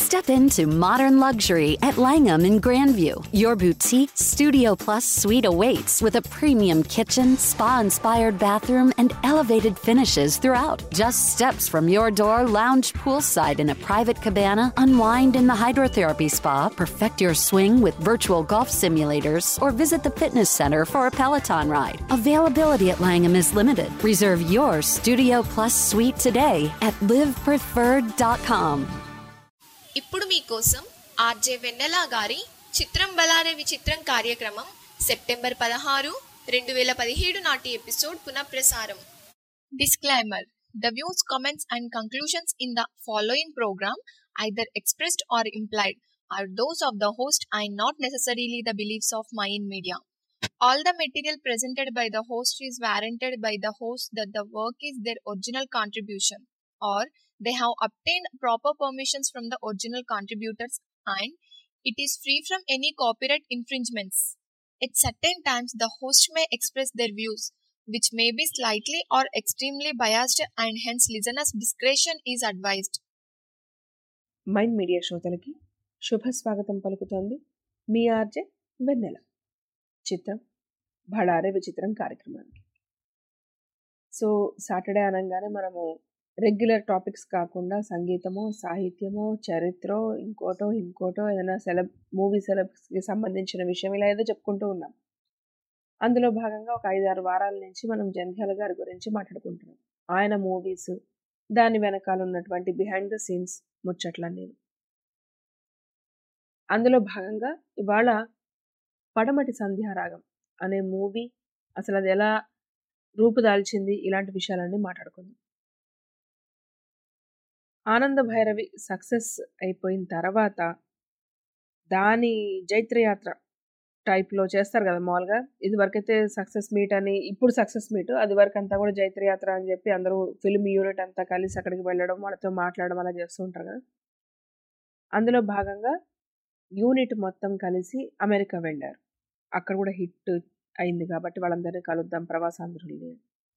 Step into modern luxury at Langham in Grandview. Your boutique Studio Plus suite awaits with a premium kitchen, spa inspired bathroom, and elevated finishes throughout. Just steps from your door, lounge poolside in a private cabana, unwind in the hydrotherapy spa, perfect your swing with virtual golf simulators, or visit the fitness center for a Peloton ride. Availability at Langham is limited. Reserve your Studio Plus suite today at livepreferred.com. ఇప్పుడు మీకోసం RJ వెన్నెల గారి చిత్రం బలారే విచిత్రం కార్యక్రమం September పదహారు రెండు వేల పదిహేడు నాటి ఎపిసోడ్ పునఃప్రసారం disclaimer the views comments and conclusions in the following programme either expressed or implied are those of the host and not necessarily the beliefs of Mind Media All the material presented by the host is warranted by the host that the work is their original contribution or they have obtained proper permissions from the original contributors and it is free from any copyright infringements. At certain times, the host may express their views, which may be slightly or extremely biased, and hence listeners' discretion is advised. Mind Media శ్రోతలకి శుభ స్వాగతం పలుకుతోంది మీ RJ వెన్నెల చిత్రం భడారే విచిత్రం కార్యక్రమానికి so Saturday అనగానే మనము regular topics కాకుండా సంగీతమో సాహిత్యమో చరిత్రో ఇంకోటో ఇంకోటో ఏదైనా సెలబ్ మూవీ సెలబ్స్కి సంబంధించిన విషయం ఇలా ఏదో చెప్పుకుంటూ ఉన్నాం అందులో భాగంగా ఒక ఐదారు వారాల నుంచి మనం జంధ్యాల గారి గురించి మాట్లాడుకుంటున్నాం ఆయన మూవీస్ దాని వెనకాల ఉన్నటువంటి బిహైండ్ ద సీన్స్ ముచ్చట్ల నేను అందులో భాగంగా ఇవాళ పడమటి సంధ్యారాగం అనే మూవీ అసలు అది ఎలా రూపుదాల్చింది ఇలాంటి విషయాలన్నీ మాట్లాడుకుందాం ఆనంద భైరవి సక్సెస్ అయిపోయిన తర్వాత దాని జైత్రయాత్ర టైప్లో చేస్తారు కదా మామూలుగా ఇది వరకైతే సక్సెస్ మీట్ అని ఇప్పుడు సక్సెస్ మీట్ అది వరకు అంతా కూడా జైత్రయాత్ర అని చెప్పి అందరూ ఫిల్మ్ యూనిట్ అంతా కలిసి అక్కడికి వెళ్ళడం వాళ్ళతో మాట్లాడడం అలా చేస్తూ ఉంటారు కదా అందులో భాగంగా యూనిట్ మొత్తం కలిసి అమెరికా వెళ్ళారు అక్కడ కూడా హిట్ అయింది కాబట్టి వాళ్ళందరినీ కలుద్దాం ప్రవాసాంధ్రుల్ని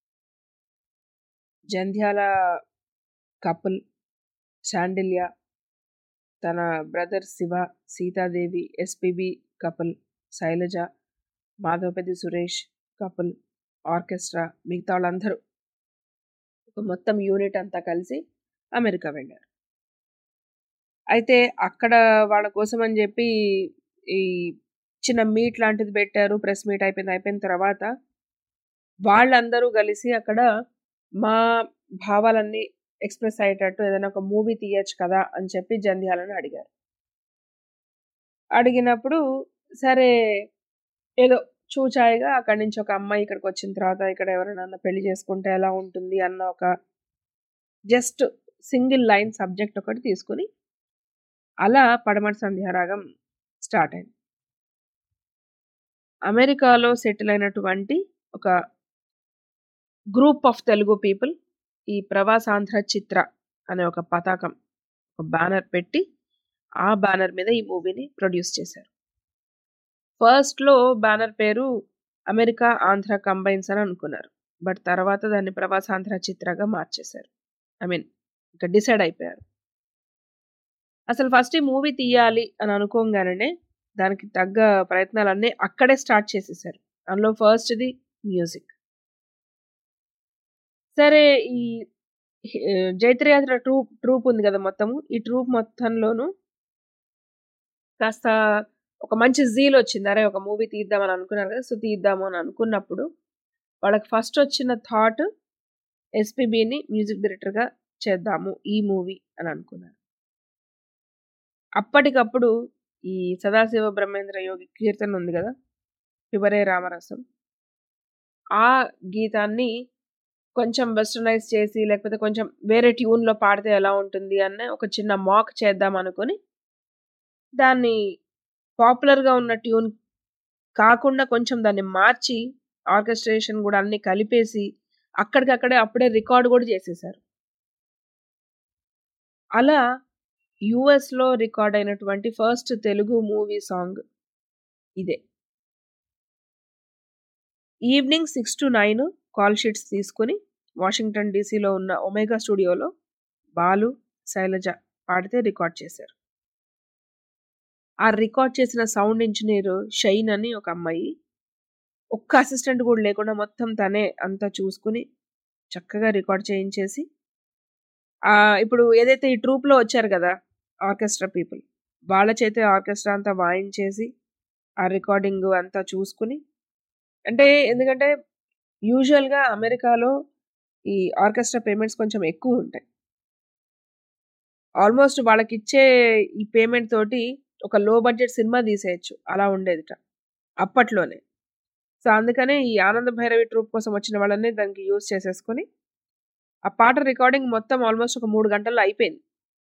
జంధ్యాల కపుల్ శాండిల్య తన brother Siva Seethadevi SPB couple Sailaja Madhavapathi Suresh couple orchestra మిగతా వాళ్ళందరూ ఒక మొత్తం యూనిట్ అంతా కలిసి అమెరికా వెళ్ళారు అయితే అక్కడ వాళ్ళ కోసం అని చెప్పి ఈ చిన్న మీట్ లాంటిది పెట్టారు ప్రెస్ మీట్ అయిపోయింది అయిపోయిన తర్వాత వాళ్ళందరూ కలిసి అక్కడ మా భావాలన్నీ ఎక్స్ప్రెస్ అయ్యేటట్టు ఏదైనా ఒక మూవీ తీయచ్చు కదా అని చెప్పి జంధ్యాలను అడిగారు అడిగినప్పుడు సరే ఏదో చూచాయిగా అక్కడి నుంచి ఒక అమ్మాయి ఇక్కడికి వచ్చిన తర్వాత ఇక్కడ ఎవరైనా పెళ్లి చేసుకుంటే ఎలా ఉంటుంది అన్న ఒక జస్ట్ సింగిల్ లైన్ సబ్జెక్ట్ ఒకటి తీసుకుని అలా పడమటి సంధ్యారాగం స్టార్ట్ అయింది అమెరికాలో సెటిల్ అయినటువంటి ఒక గ్రూప్ ఆఫ్ తెలుగు పీపుల్ ఈ ప్రవాసాంధ్ర చిత్ర అనే ఒక పతాకం ఒక బ్యానర్ పెట్టి ఆ బ్యానర్ మీద ఈ మూవీని ప్రొడ్యూస్ చేశారు ఫస్ట్లో బ్యానర్ పేరు అమెరికా ఆంధ్ర కంబైన్స్ అని అనుకున్నారు బట్ తర్వాత దాన్ని ప్రవాసాంధ్ర చిత్రగా మార్చేశారు ఐ మీన్ ఇంకా డిసైడ్ అయిపోయారు అసలు ఫస్ట్ ఈ మూవీ తీయాలి అని అనుకోగానే దానికి తగ్గ ప్రయత్నాలన్నీ అక్కడే స్టార్ట్ చేసేసారు అందులో ఫస్ట్ది మ్యూజిక్ సరే ఈ జైత్రయాత్ర ట్రూప్ ట్రూప్ ఉంది కదా మొత్తము ఈ ట్రూప్ మొత్తంలోనూ కాస్త ఒక మంచి జీల్ వచ్చింది అరే ఒక మూవీ తీద్దామని అనుకున్నారు కదా సో తీద్దాము అని అనుకున్నప్పుడు వాళ్ళకి ఫస్ట్ వచ్చిన థాట్ ఎస్పీబీని మ్యూజిక్ డైరెక్టర్గా చేద్దాము ఈ మూవీ అని అనుకున్నారు అప్పటికప్పుడు ఈ సదాశివ బ్రహ్మేంద్ర యోగి కీర్తన ఉంది కదా పిబరే రామరసం ఆ గీతాన్ని కొంచెం వెస్టర్నైజ్ చేసి లేకపోతే కొంచెం వేరే ట్యూన్లో పాడితే ఎలా ఉంటుంది అన్న ఒక చిన్న మాక్ చేద్దాం అనుకుని దాన్ని పాపులర్గా ఉన్న ట్యూన్ కాకుండా కొంచెం దాన్ని మార్చి ఆర్కెస్ట్రేషన్ కూడా అన్ని కలిపేసి అక్కడికక్కడే అప్పుడే రికార్డ్ కూడా చేసేసారు అలా యుఎస్లో రికార్డ్ అయినటువంటి ఫస్ట్ తెలుగు మూవీ సాంగ్ ఇదే evening six to nine call sheets తీసుకుని వాషింగ్టన్ డీసీలో ఉన్న ఒమేగా స్టూడియోలో బాలు శైలజ పాడితే రికార్డ్ చేశారు ఆ రికార్డ్ చేసిన సౌండ్ ఇంజనీర్ షైన్ అని ఒక అమ్మాయి ఒక్క అసిస్టెంట్ కూడా లేకుండా మొత్తం తనే అంతా చూసుకుని చక్కగా రికార్డ్ చేయించేసి ఆ ఇప్పుడు ఏదైతే ఈ ట్రూప్లో వచ్చారు కదా ఆర్కెస్ట్రా పీపుల్ వాళ్ళ చేతే ఆర్కెస్ట్రా అంతా వాయించేసి ఆ రికార్డింగ్ అంతా చూసుకుని అంటే ఎందుకంటే యూజువల్గా అమెరికాలో ఈ ఆర్కెస్ట్రా పేమెంట్స్ కొంచెం ఎక్కువ ఉంటాయి ఆల్మోస్ట్ వాళ్ళకి ఇచ్చే ఈ పేమెంట్ తోటి ఒక లో బడ్జెట్ సినిమా తీసేయచ్చు అలా ఉండేదిట అప్పట్లోనే సో అందుకనే ఈ ఆనంద భైరవి ట్రూప్ కోసం వచ్చిన వాళ్ళని దానికి యూజ్ చేసేసుకొని ఆ పాట రికార్డింగ్ మొత్తం ఆల్మోస్ట్ ఒక మూడు గంటల్లో అయిపోయింది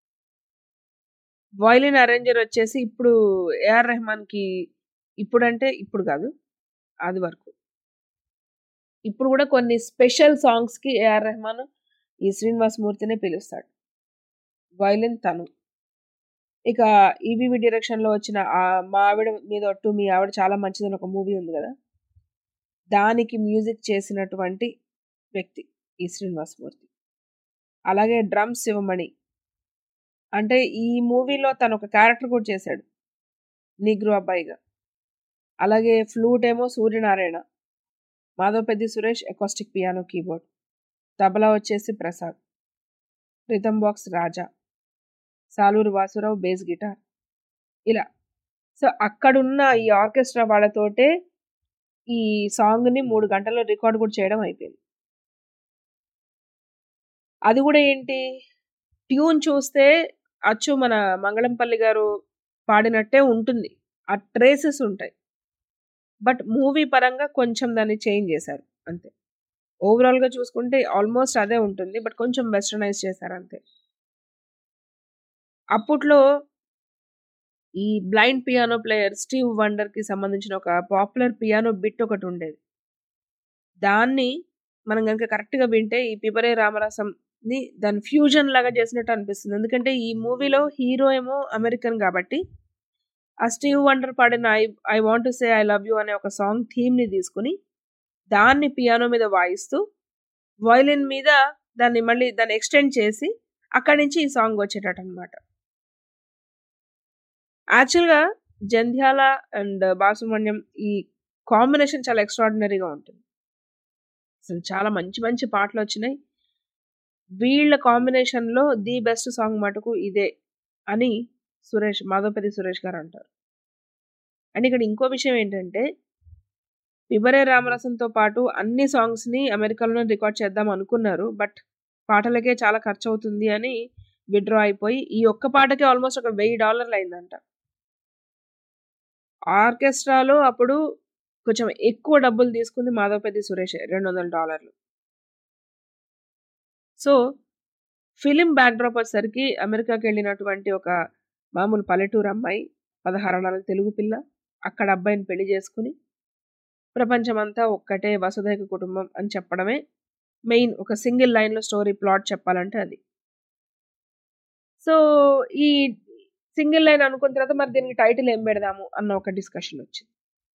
వయలిన్ అరేంజర్ వచ్చేసి ఇప్పుడు ఏఆర్ రెహమాన్కి ఇప్పుడంటే ఇప్పుడు కాదు అది వరకు ఇప్పుడు కూడా కొన్ని స్పెషల్ సాంగ్స్కి ఏఆర్ రెహమాన్ ఈ శ్రీనివాస్ మూర్తినే పిలుస్తాడు వయలిన్ తను ఇక ఈబీవి డైరెక్షన్లో వచ్చిన ఆ మా ఆవిడ మీద ఒట్టు మీ ఆవిడ చాలా మంచిదని ఒక మూవీ ఉంది కదా దానికి మ్యూజిక్ చేసినటువంటి వ్యక్తి ఈ శ్రీనివాసమూర్తి అలాగే డ్రమ్స్ శివమణి అంటే ఈ మూవీలో తను ఒక క్యారెక్టర్ కూడా చేశాడు నీగ్రు అబ్బాయిగా అలాగే ఫ్లూట్ ఏమో Suryanarayana Madhavapeddi Suresh acoustic piano keyboard tabla వచ్చేసి Prasad rhythm box Raja Saluru Vasurao bass guitar ఇలా సో అక్కడున్న ఈ ఆర్కెస్ట్రా వాళ్ళతోటే ఈ సాంగ్ని మూడు గంటల్లో రికార్డ్ కూడా చేయడం అయిపోయింది అది కూడా ఏంటి ట్యూన్ చూస్తే అచ్చు మన మంగళంపల్లి గారు పాడినట్టే ఉంటుంది ఆ ట్రేసెస్ ఉంటాయి బట్ మూవీ పరంగా కొంచెం దాన్ని చేంజ్ చేశారు అంతే ఓవరాల్గా చూసుకుంటే ఆల్మోస్ట్ అదే ఉంటుంది బట్ కొంచెం వెస్టర్నైజ్ చేశారు అంతే అప్పట్లో ఈ బ్లైండ్ పియానో ప్లేయర్ స్టీవ్ వండర్కి సంబంధించిన ఒక పాపులర్ పియానో బిట్ ఒకటి ఉండేది దాన్ని మనం కనుక కరెక్ట్గా వింటే ఈ పిపరే రామరసంని దాని ఫ్యూజన్ లాగా చేసినట్టు అనిపిస్తుంది ఎందుకంటే ఈ మూవీలో హీరో ఏమో అమెరికన్ కాబట్టి ఆ స్టీవ్ వండర్ పాడిన I I want to say I love you అనే ఒక సాంగ్ థీమ్ని తీసుకుని దాన్ని పియానో మీద వాయిస్తూ వయలిన్ మీద దాన్ని మళ్ళీ దాన్ని ఎక్స్టెండ్ చేసి అక్కడి నుంచి ఈ సాంగ్ వచ్చేటట్టు అనమాట యాక్చువల్గా జంధ్యాల అండ్ బాసుమణ్యం ఈ కాంబినేషన్ చాలా ఎక్స్ట్రాడినరీగా ఉంటుంది అసలు చాలా మంచి మంచి పాటలు వచ్చినాయి వీళ్ళ కాంబినేషన్లో ది బెస్ట్ సాంగ్ మటుకు ఇదే అని సురేష్ మాధవపతి సురేష్ గారు అంటారు అండ్ ఇక్కడ ఇంకో విషయం ఏంటంటే పిబరే రామరసంతో పాటు అన్ని సాంగ్స్ని అమెరికాలోనే రికార్డ్ చేద్దాం అనుకున్నారు బట్ పాటలకే చాలా ఖర్చు అవుతుంది అని విడ్రా అయిపోయి ఈ ఒక్క పాటకి ఆల్మోస్ట్ ఒక వెయ్యి డాలర్లు అయిందంట ఆర్కెస్ట్రాలో అప్పుడు కొంచెం ఎక్కువ డబ్బులు తీసుకుంది మాధవపతి సురేష్ రెండు వందల డాలర్లు సో ఫిలిం బ్యాక్డ్రాప్ వచ్చేసరికి అమెరికాకి వెళ్ళినటువంటి ఒక మామూలు పల్లెటూరు అమ్మాయి పదహారణాల తెలుగు పిల్ల అక్కడ అబ్బాయిని పెళ్లి చేసుకుని ప్రపంచమంతా ఒక్కటే వసుధైక కుటుంబం అని చెప్పడమే మెయిన్ ఒక సింగిల్ లైన్లో స్టోరీ ప్లాట్ చెప్పాలంటే అది సో ఈ సింగిల్ లైన్ అనుకున్న తర్వాత మరి దీనికి టైటిల్ ఏం పెడదాము అన్న ఒక డిస్కషన్ వచ్చింది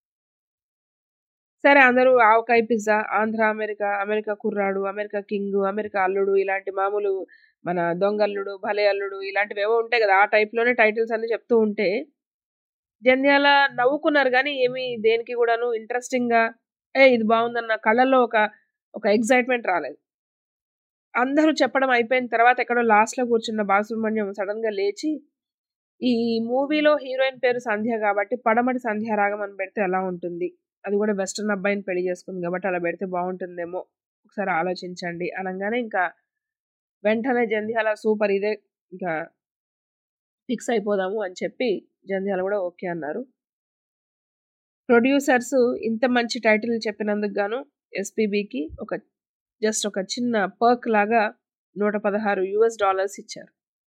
సరే అందరూ Avakaya pizza Andhra America America Kurradu America king America Alludu ఇలాంటి మామూలు మన దొంగల్లుడు భలే అల్లుడు ఇలాంటివి ఏవో ఉంటాయి కదా ఆ టైప్లోనే టైటిల్స్ అన్ని చెప్తూ ఉంటే జంధ్యాల నవ్వుకున్నారు కానీ ఏమి దేనికి కూడాను ఇంట్రెస్టింగ్గా ఏ ఇది బాగుందన్న కళ్ళల్లో ఒక ఒక ఎగ్జైట్మెంట్ రాలేదు అందరూ చెప్పడం అయిపోయిన తర్వాత ఎక్కడో లాస్ట్లో కూర్చున్న బాలసుబ్రహ్మణ్యం సడన్గా లేచి ఈ మూవీలో హీరోయిన్ పేరు సంధ్య కాబట్టి పడమటి సంధ్య రాగం అని పెడితే ఎలా ఉంటుంది అది కూడా వెస్టర్న్ అబ్బాయిని పెళ్లి చేసుకుంది కాబట్టి అలా పెడితే బాగుంటుందేమో ఒకసారి ఆలోచించండి అనగానే ఇంకా వెంటనే జంధ్యాల సూపర్ ఇదే ఇంకా ఫిక్స్ అయిపోదాము అని చెప్పి జంధ్యాల కూడా ఓకే అన్నారు ప్రొడ్యూసర్స్ ఇంత మంచి టైటిల్ చెప్పినందుకు గాను ఎస్పీబీకి ఒక జస్ట్ ఒక చిన్న పర్క్ లాగా నూట పదహారు యుఎస్ డాలర్స్ ఇచ్చారు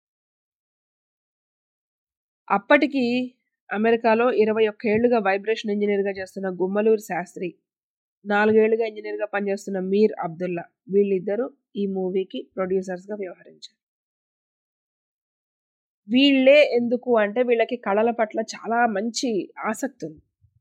అప్పటికి అమెరికాలో ఇరవై ఒక్క ఏళ్లుగా వైబ్రేషన్ ఇంజనీర్గా చేస్తున్న గుమ్మలూరు శాస్త్రి నాలుగేళ్లుగా ఇంజనీర్గా పనిచేస్తున్న మీర్ అబ్దుల్లా వీళ్ళిద్దరూ ఈ మూవీకి ప్రొడ్యూసర్స్గా వ్యవహరించారు వీళ్ళే ఎందుకు అంటే వీళ్ళకి కళల పట్ల చాలా మంచి ఆసక్తి ఉంది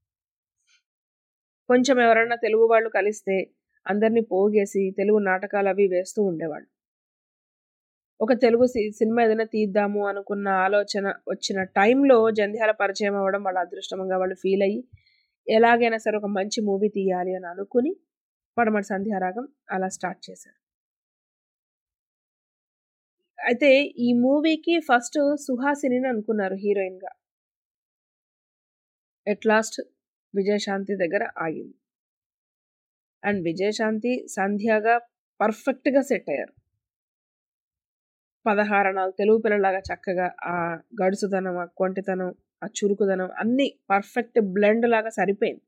కొంచెం ఎవరైనా తెలుగు వాళ్ళు కలిస్తే అందరినీ పోగేసి తెలుగు నాటకాలు అవి వేస్తూ ఉండేవాళ్ళు ఒక తెలుగు సి- సినిమా ఏదైనా తీద్దాము అనుకున్న ఆలోచన వచ్చిన టైంలో జంధ్యాల పరిచయం అవ్వడం వాళ్ళ అదృష్టంగా వాళ్ళు ఫీల్ అయ్యి ఎలాగైనా సరే ఒక మంచి మూవీ తీయాలి అని అనుకుని పడమటి సంధ్యారాగం అలా స్టార్ట్ చేశారు అయితే ఈ మూవీకి ఫస్ట్ సుహాసిని అనుకున్నారు హీరోయిన్ గా ఎట్ లాస్ట్ విజయశాంతి దగ్గర ఆగింది అండ్ విజయశాంతి సంధ్యగా పర్ఫెక్ట్ గా సెట్ అయ్యారు పదహారణాలు తెలుగు పిల్లలాగా చక్కగా ఆ గడుసుదనం ఆ కొంటితనం ఆ చురుకుదనం అన్ని పర్ఫెక్ట్ బ్లెండ్ లాగా సరిపోయింది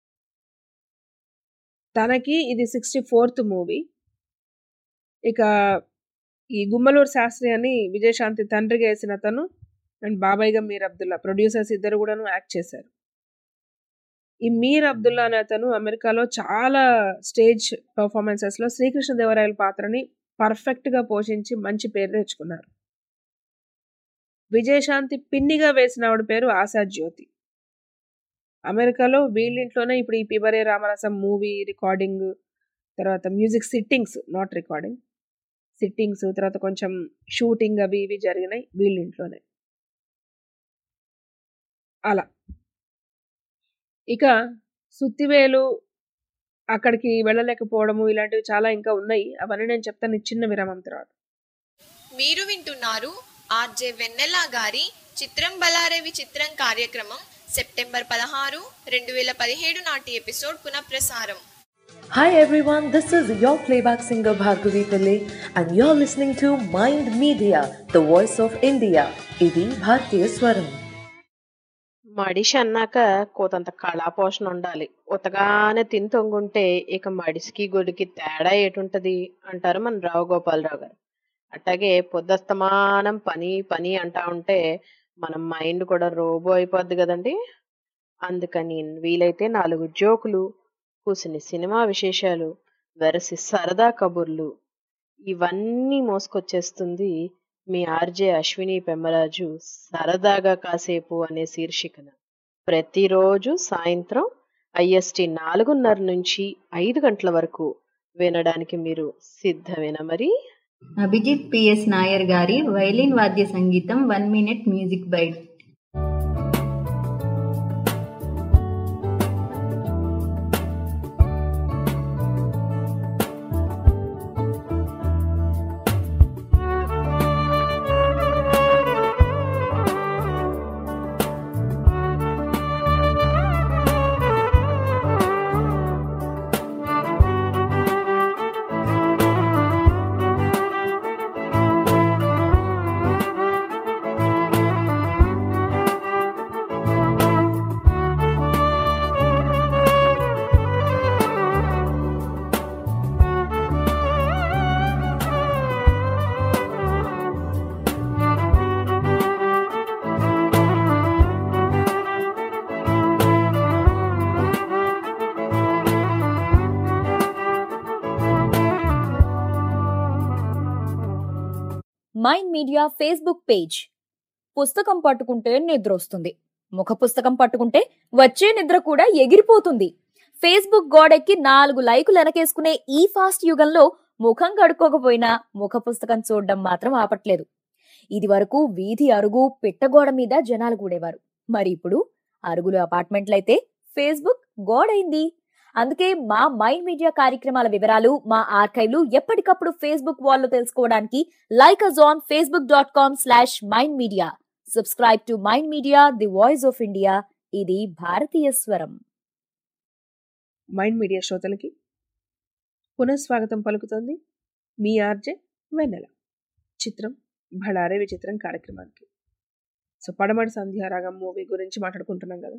తనకి ఇది సిక్స్టీ ఫోర్త్ మూవీ ఇక ఈ గుమ్మలూరు శాస్త్రి అని విజయశాంతి తండ్రిగా వేసిన అతను అండ్ బాబాయ్గా మీర్ అబ్దుల్లా ప్రొడ్యూసర్స్ ఇద్దరు కూడాను యాక్ట్ చేశారు ఈ మీర్ అబ్దుల్లా అనే అతను అమెరికాలో చాలా స్టేజ్ పర్ఫార్మెన్సెస్లో శ్రీకృష్ణదేవరాయల పాత్రని పర్ఫెక్ట్గా పోషించి మంచి పేరు తెచ్చుకున్నారు విజయశాంతి పిన్నిగా వేసిన ఆవిడ పేరు ఆశా జ్యోతి అమెరికాలో వీళ్ళింట్లోనే ఇప్పుడు ఈ పిబరే రామరసం మూవీ రికార్డింగ్ తర్వాత music sittings not recording sittings తర్వాత కొంచెం షూటింగ్ అవి ఇవి జరిగినాయి వీళ్ళింట్లోనే అలా ఇక సుత్తివేలు అక్కడికి వెళ్ళలేకపోవడము ఇలాంటివి చాలా ఇంకా ఉన్నాయి అవన్నీ నేను చెప్తాను ఈ చిన్న విరామం తర్వాత మీరు వింటున్నారు ఆర్జే వెన్నెల గారి చిత్రం బలారే విచిత్రం కార్యక్రమం సెప్టెంబర్ పదహారు రెండు వేల పదిహేడు నాటి ఎపిసోడ్ పునఃప్రసారం Hi everyone, this is your playback singer Bhargavi Pillai and you're listening to Mind Media, the voice of India. ఇది భారతీయ స్వరం మడిషి అన్నాక కోతంత కళాపోషణ ఉండాలి ఉతగానే తిని తొంగుంటే ఇక మడిసికి గొడికి తేడా ఏటుంటది అంటారు మన రావు గోపాలరావు గారు అట్లాగే పొద్దస్తమానం పని పని అంటా ఉంటే మన మైండ్ కూడా రోబో అయిపోద్ది కదండి అందుకని వీలైతే నాలుగు జోకులు కూసిని సినిమా విశేషాలు వెరసి సరదా కబుర్లు ఇవన్నీ మోసుకొచ్చేస్తుంది మీ ఆర్జే అశ్విని పెమ్మరాజు సరదాగా కాసేపు అనే శీర్షికన ప్రతిరోజు సాయంత్రం ఐఎస్టి నాలుగున్నర నుంచి ఐదు గంటల వరకు వినడానికి మీరు సిద్ధమేనా మరి అభిజిత్ పిఎస్ నాయర్ గారి వైలిన్ వాద్య సంగీతం one minute music bite Mind Media Facebook page పుస్తకం పట్టుకుంటే నిద్ర వస్తుంది ముఖ పుస్తకం పట్టుకుంటే వచ్చే నిద్ర కూడా ఎగిరిపోతుంది ఫేస్బుక్ గోడెక్కి నాలుగు లైకులు వెనకేసుకునే ఈ ఫాస్ట్ యుగంలో ముఖం కడుక్కోకపోయినా ముఖ పుస్తకం చూడడం మాత్రం ఆపట్లేదు ఇది వరకు వీధి అరుగు పిట్టగోడ మీద జనాలు కూడేవారు మరి ఇప్పుడు అరుగులు అపార్ట్మెంట్లయితే ఫేస్బుక్ గోడైంది అందుకే మా మైండ్ మీడియా కార్యక్రమాల వివరాలు మా ఆర్కైవ్లు ఎప్పటికప్పుడు ఫేస్బుక్ వాల్లో తెలుసుకోవడానికి like us on Facebook dot com slash Mind Media subscribe to Mind Media the voice of India ఇది భారతీయ స్వరం మైండ్ మీడియా శ్రోతలకి పునఃస్వాగతం పలుకుతోంది మీ ఆర్జే వెన్నెల చిత్రం భళారే విచిత్రం కార్యక్రమానికి సో పడమటి సంధ్యారాగం మూవీ గురించి మాట్లాడుకుంటున్నాం కదా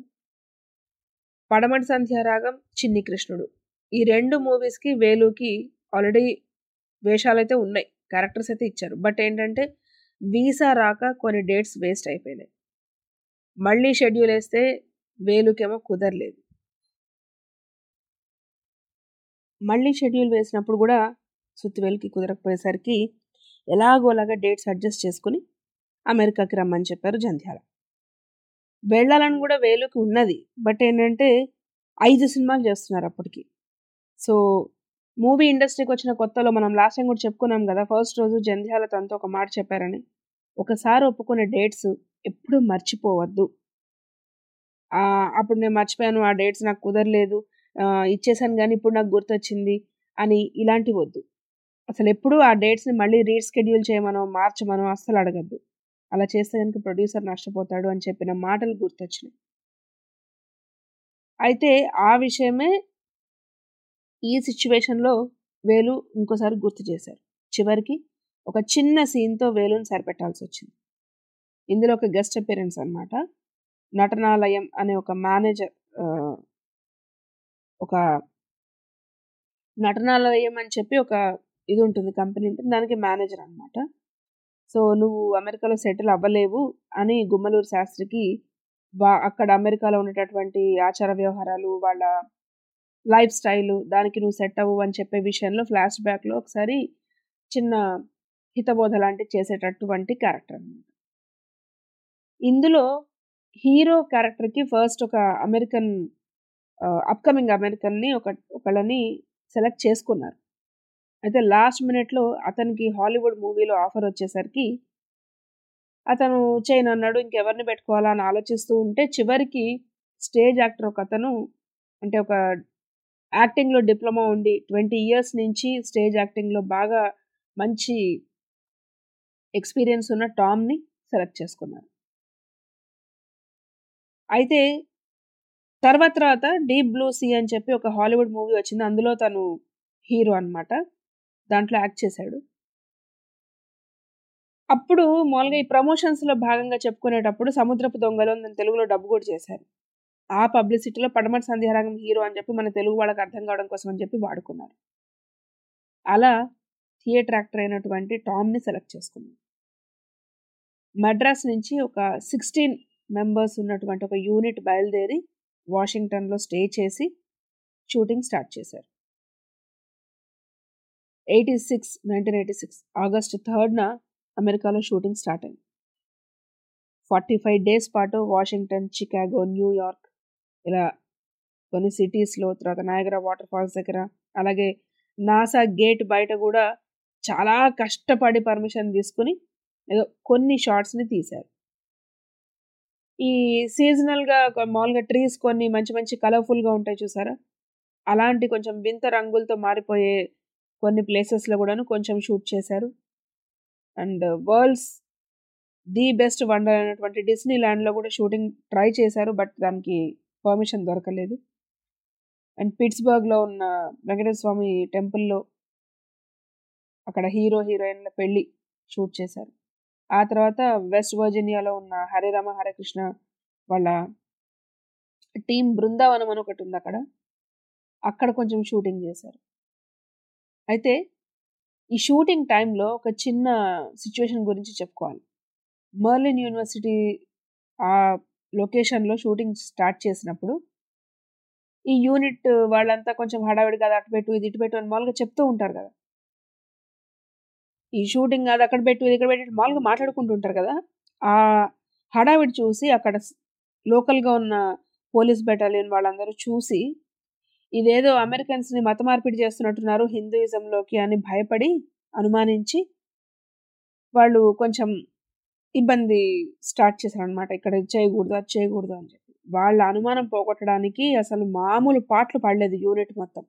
పడమటి సంధ్యారాగం చిన్ని కృష్ణుడు ఈ రెండు మూవీస్కి వేలుకి ఆల్రెడీ వేషాలైతే ఉన్నాయి క్యారెక్టర్స్ అయితే ఇచ్చారు బట్ ఏంటంటే వీసా రాక కొన్ని డేట్స్ వేస్ట్ అయిపోయినాయి మళ్ళీ షెడ్యూల్ వేస్తే వేలుకేమో కుదరలేదు మళ్ళీ షెడ్యూల్ వేసినప్పుడు కూడా సుత్తివేలుకి కుదరకపోయేసరికి ఎలాగోలాగా డేట్స్ అడ్జస్ట్ చేసుకుని అమెరికాకి రమ్మని చెప్పారు జంధ్యాల వెళ్ళాలని కూడా వేలుకి ఉన్నది బట్ ఏంటంటే ఐదు సినిమాలు చేస్తున్నారు అప్పటికి సో మూవీ ఇండస్ట్రీకి వచ్చిన కొత్తలో మనం లాస్ట్ టైం కూడా చెప్పుకున్నాం కదా ఫస్ట్ రోజు జంధ్యాల తనతో ఒక మాట చెప్పారని ఒకసారి ఒప్పుకునే డేట్స్ ఎప్పుడు మర్చిపోవద్దు ఆ, అప్పుడు నేను మర్చిపోయాను ఆ డేట్స్ నాకు కుదరలేదు ఆ, ఇచ్చేసాను కానీ ఇప్పుడు నాకు గుర్తొచ్చింది అని ఇలాంటివి వద్దు అసలు ఎప్పుడు ఆ డేట్స్ని మళ్ళీ రీస్కెడ్యూల్ చేయమనో మార్చమనో అస్సలు అడగద్దు అలా చేస్తే కనుక ప్రొడ్యూసర్ నష్టపోతాడు అని చెప్పిన మాటలు గుర్తొచ్చినాయి అయితే ఆ విషయమే ఈ సిచ్యువేషన్లో వేలు ఇంకోసారి గుర్తు చేశారు చివరికి ఒక చిన్న సీన్తో వేలుని సరిపెట్టాల్సి వచ్చింది ఇందులో ఒక గెస్ట్ అపిరెన్స్ అన్నమాట నటనాలయం అనే ఒక మేనేజర్ ఒక నటనాలయం అని చెప్పి ఒక ఇది ఉంటుంది కంపెనీ ఉంటుంది దానికి మేనేజర్ అన్నమాట సో నువ్వు అమెరికాలో సెటిల్ అవ్వలేవు అని గుమ్మలూరు శాస్త్రికి వా అక్కడ అమెరికాలో ఉండేటటువంటి ఆచార వ్యవహారాలు వాళ్ళ లైఫ్ స్టైల్ దానికి నువ్వు సెట్ అవ్వు అని చెప్పే విషయంలో ఫ్లాష్ బ్యాక్లో ఒకసారి చిన్న హితబోధ లాంటి చేసేటటువంటి క్యారెక్టర్ అన్నమాట ఇందులో హీరో క్యారెక్టర్కి ఫస్ట్ ఒక అమెరికన్ అప్కమింగ్ అమెరికన్ని ఒక ఒకళ్ళని సెలెక్ట్ చేసుకున్నారు అయితే లాస్ట్ మినిట్లో అతనికి హాలీవుడ్ మూవీలో ఆఫర్ వచ్చేసరికి అతను చేయను అన్నాడు ఇంకెవరిని పెట్టుకోవాలా అని ఆలోచిస్తూ ఉంటే చివరికి స్టేజ్ యాక్టర్ ఒక అతను అంటే ఒక యాక్టింగ్లో డిప్లొమా ఉండి ట్వంటీ ఇయర్స్ నుంచి స్టేజ్ యాక్టింగ్లో బాగా మంచి ఎక్స్పీరియన్స్ ఉన్న టామ్ని సెలెక్ట్ చేసుకున్నారు అయితే తర్వాత తర్వాత డీప్ బ్లూ సీ అని చెప్పి ఒక హాలీవుడ్ మూవీ వచ్చింది అందులో తను హీరో అన్నమాట దాంట్లో యాక్ట్ చేశాడు అప్పుడు మామూలుగా ఈ ప్రమోషన్స్లో భాగంగా చెప్పుకునేటప్పుడు సముద్రపు దొంగలు అని దాన్ని తెలుగులో డబ్బు కూడా చేశారు ఆ పబ్లిసిటీలో పడమటి సంధ్యారాగం హీరో అని చెప్పి మన తెలుగు వాళ్ళకి అర్థం కావడం కోసం అని చెప్పి వాడుకున్నారు అలా థియేటర్ యాక్టర్ అయినటువంటి టామ్ని సెలెక్ట్ చేసుకున్నాం మద్రాస్ నుంచి ఒక సిక్స్టీన్ మెంబర్స్ ఉన్నటువంటి ఒక యూనిట్ బయలుదేరి వాషింగ్టన్లో స్టే చేసి షూటింగ్ స్టార్ట్ చేశారు eighty six nineteen eighty six August థర్డ్న అమెరికాలో షూటింగ్ స్టార్ట్ అయింది ఫార్టీ ఫైవ్ డేస్ పాటు వాషింగ్టన్ చికాగో న్యూయార్క్ ఇలా కొన్ని సిటీస్లో తర్వాత నాయగరా వాటర్ ఫాల్స్ దగ్గర అలాగే నాసా గేట్ బయట కూడా చాలా కష్టపడి పర్మిషన్ తీసుకుని ఏదో కొన్ని షార్ట్స్ని తీశారు ఈ సీజనల్గా మామూలుగా ట్రీస్ కొన్ని మంచి మంచి కలర్ఫుల్గా ఉంటాయి చూసారా అలాంటి కొంచెం వింత రంగులతో మారిపోయే కొన్ని ప్లేసెస్లో కూడాను కొంచెం షూట్ చేశారు and worlds the best wonder అయినటువంటి డిస్నీ ల్యాండ్లో కూడా షూటింగ్ ట్రై చేశారు బట్ దానికి పర్మిషన్ దొరకలేదు అండ్ పిట్స్బర్గ్లో ఉన్న వెంకటేశ్వర స్వామి టెంపుల్లో అక్కడ హీరో హీరోయిన్ల పెళ్ళి షూట్ చేశారు ఆ తర్వాత వెస్ట్ వర్జీనియాలో ఉన్న హరిరామ హరకృష్ణ వాళ్ళ టీం బృందావనం అని ఒకటి ఉంది అక్కడ అక్కడ కొంచెం షూటింగ్ చేశారు అయితే ఈ షూటింగ్ టైంలో ఒక చిన్న సిచ్యువేషన్ గురించి చెప్పుకోవాలి మర్లిన్ యూనివర్సిటీ ఆ లొకేషన్లో షూటింగ్ స్టార్ట్ చేసినప్పుడు ఈ యూనిట్ వాళ్ళంతా కొంచెం హడావిడిగా అది అటు పెట్టు ఇది ఇటు పెట్టు అని మామూలుగా చెప్తూ ఉంటారు కదా ఈ షూటింగ్ అది అక్కడ పెట్టు ఇది ఇక్కడ పెట్టు మామూలుగా మాట్లాడుకుంటుంటారు కదా ఆ హడావిడి చూసి అక్కడ లోకల్గా ఉన్న పోలీస్ బెటాలియన్ వాళ్ళందరూ చూసి ఇదేదో అమెరికన్స్ని మత మార్పిడి చేస్తున్నట్టున్నారు హిందూయిజంలోకి అని భయపడి అనుమానించి వాళ్ళు కొంచెం ఇబ్బంది స్టార్ట్ చేశారు అనమాట ఇక్కడ ఇది చేయకూడదు అది చేయకూడదు అని చెప్పి వాళ్ళ అనుమానం పోగొట్టడానికి అసలు మామూలు పాటలు పడలేదు యూనిట్ మొత్తం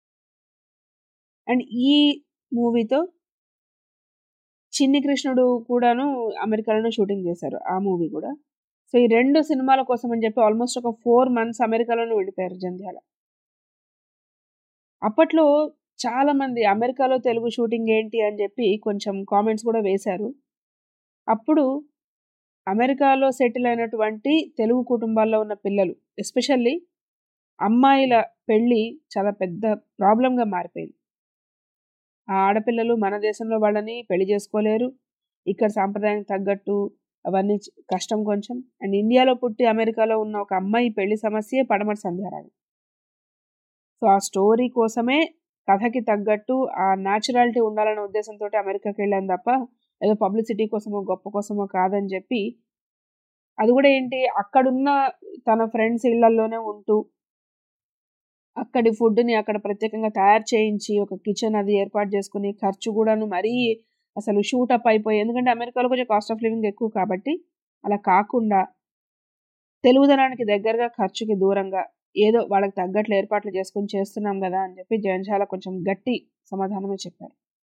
అండ్ ఈ మూవీతో చిన్ని కృష్ణుడు కూడాను అమెరికాలోనే షూటింగ్ చేశారు ఆ మూవీ కూడా సో ఈ రెండు సినిమాల కోసం అని చెప్పి ఆల్మోస్ట్ ఒక ఫోర్ మంత్స్ అమెరికాలోనే వెళ్ళిపోయారు జంధ్యాల అప్పట్లో చాలా మంది అమెరికాలో తెలుగు షూటింగ్ ఏంటి అని చెప్పి కొంచెం కామెంట్స్ కూడా వేశారు అప్పుడు అమెరికాలో సెటిల్ అయినటువంటి తెలుగు కుటుంబాల్లో ఉన్న పిల్లలు ఎస్పెషల్లీ అమ్మాయిల పెళ్ళి చాలా పెద్ద ప్రాబ్లంగా మారిపోయింది ఆ ఆడపిల్లలు మన దేశంలో వాళ్ళని పెళ్లి చేసుకోలేరు ఇక్కడ సాంప్రదాయానికి తగ్గట్టు అవన్నీ కష్టం కొంచెం అండ్ ఇండియాలో పుట్టి అమెరికాలో ఉన్న ఒక అమ్మాయి పెళ్లి సమస్యే పడమటి సంధ్యారాగం సో ఆ స్టోరీ కోసమే కథకి తగ్గట్టు ఆ న్యాచురాలిటీ ఉండాలనే ఉద్దేశంతో అమెరికాకి వెళ్ళాను తప్ప ఏదో పబ్లిసిటీ కోసమో గొప్ప కోసమో కాదని చెప్పి అది కూడా ఏంటి అక్కడున్న తన ఫ్రెండ్స్ ఇళ్లలోనే ఉంటూ అక్కడి ఫుడ్ని అక్కడ ప్రత్యేకంగా తయారు చేయించి ఒక కిచెన్ అది ఏర్పాటు చేసుకుని ఖర్చు కూడాను మరీ అసలు షూటప్ అయిపోయి ఎందుకంటే అమెరికాలో కొంచెం కాస్ట్ ఆఫ్ లివింగ్ ఎక్కువ కాబట్టి అలా కాకుండా తెలుగుదనానికి దగ్గరగా ఖర్చుకి దూరంగా ఏదో వాళ్ళకి తగ్గట్లు ఏర్పాట్లు చేసుకుని చేస్తున్నాం కదా అని చెప్పి జయంశాల కొంచెం గట్టి సమాధానమే చెప్పారు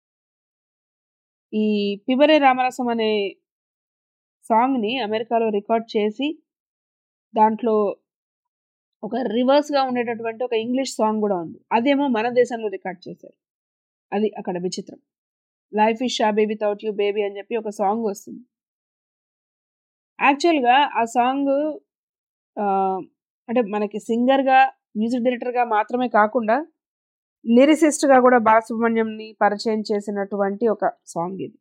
ఈ పిబరే రామరసం అనే సాంగ్ని అమెరికాలో రికార్డ్ చేసి దాంట్లో ఒక రివర్స్గా ఉండేటటువంటి ఒక ఇంగ్లీష్ సాంగ్ కూడా ఉంది అదేమో మన దేశంలో రికార్డ్ చేశారు అది అక్కడ విచిత్రం లైఫ్ ఇస్ షా బేబీ తౌట్ యూ బేబీ అని చెప్పి ఒక సాంగ్ వస్తుంది యాక్చువల్గా ఆ సాంగ్ అంటే మనకి సింగర్గా మ్యూజిక్ డైరెక్టర్గా మాత్రమే కాకుండా లిరిసిస్ట్గా కూడా బాలసుబ్రహ్మణ్యంని పరిచయం చేసినటువంటి ఒక సాంగ్ ఇది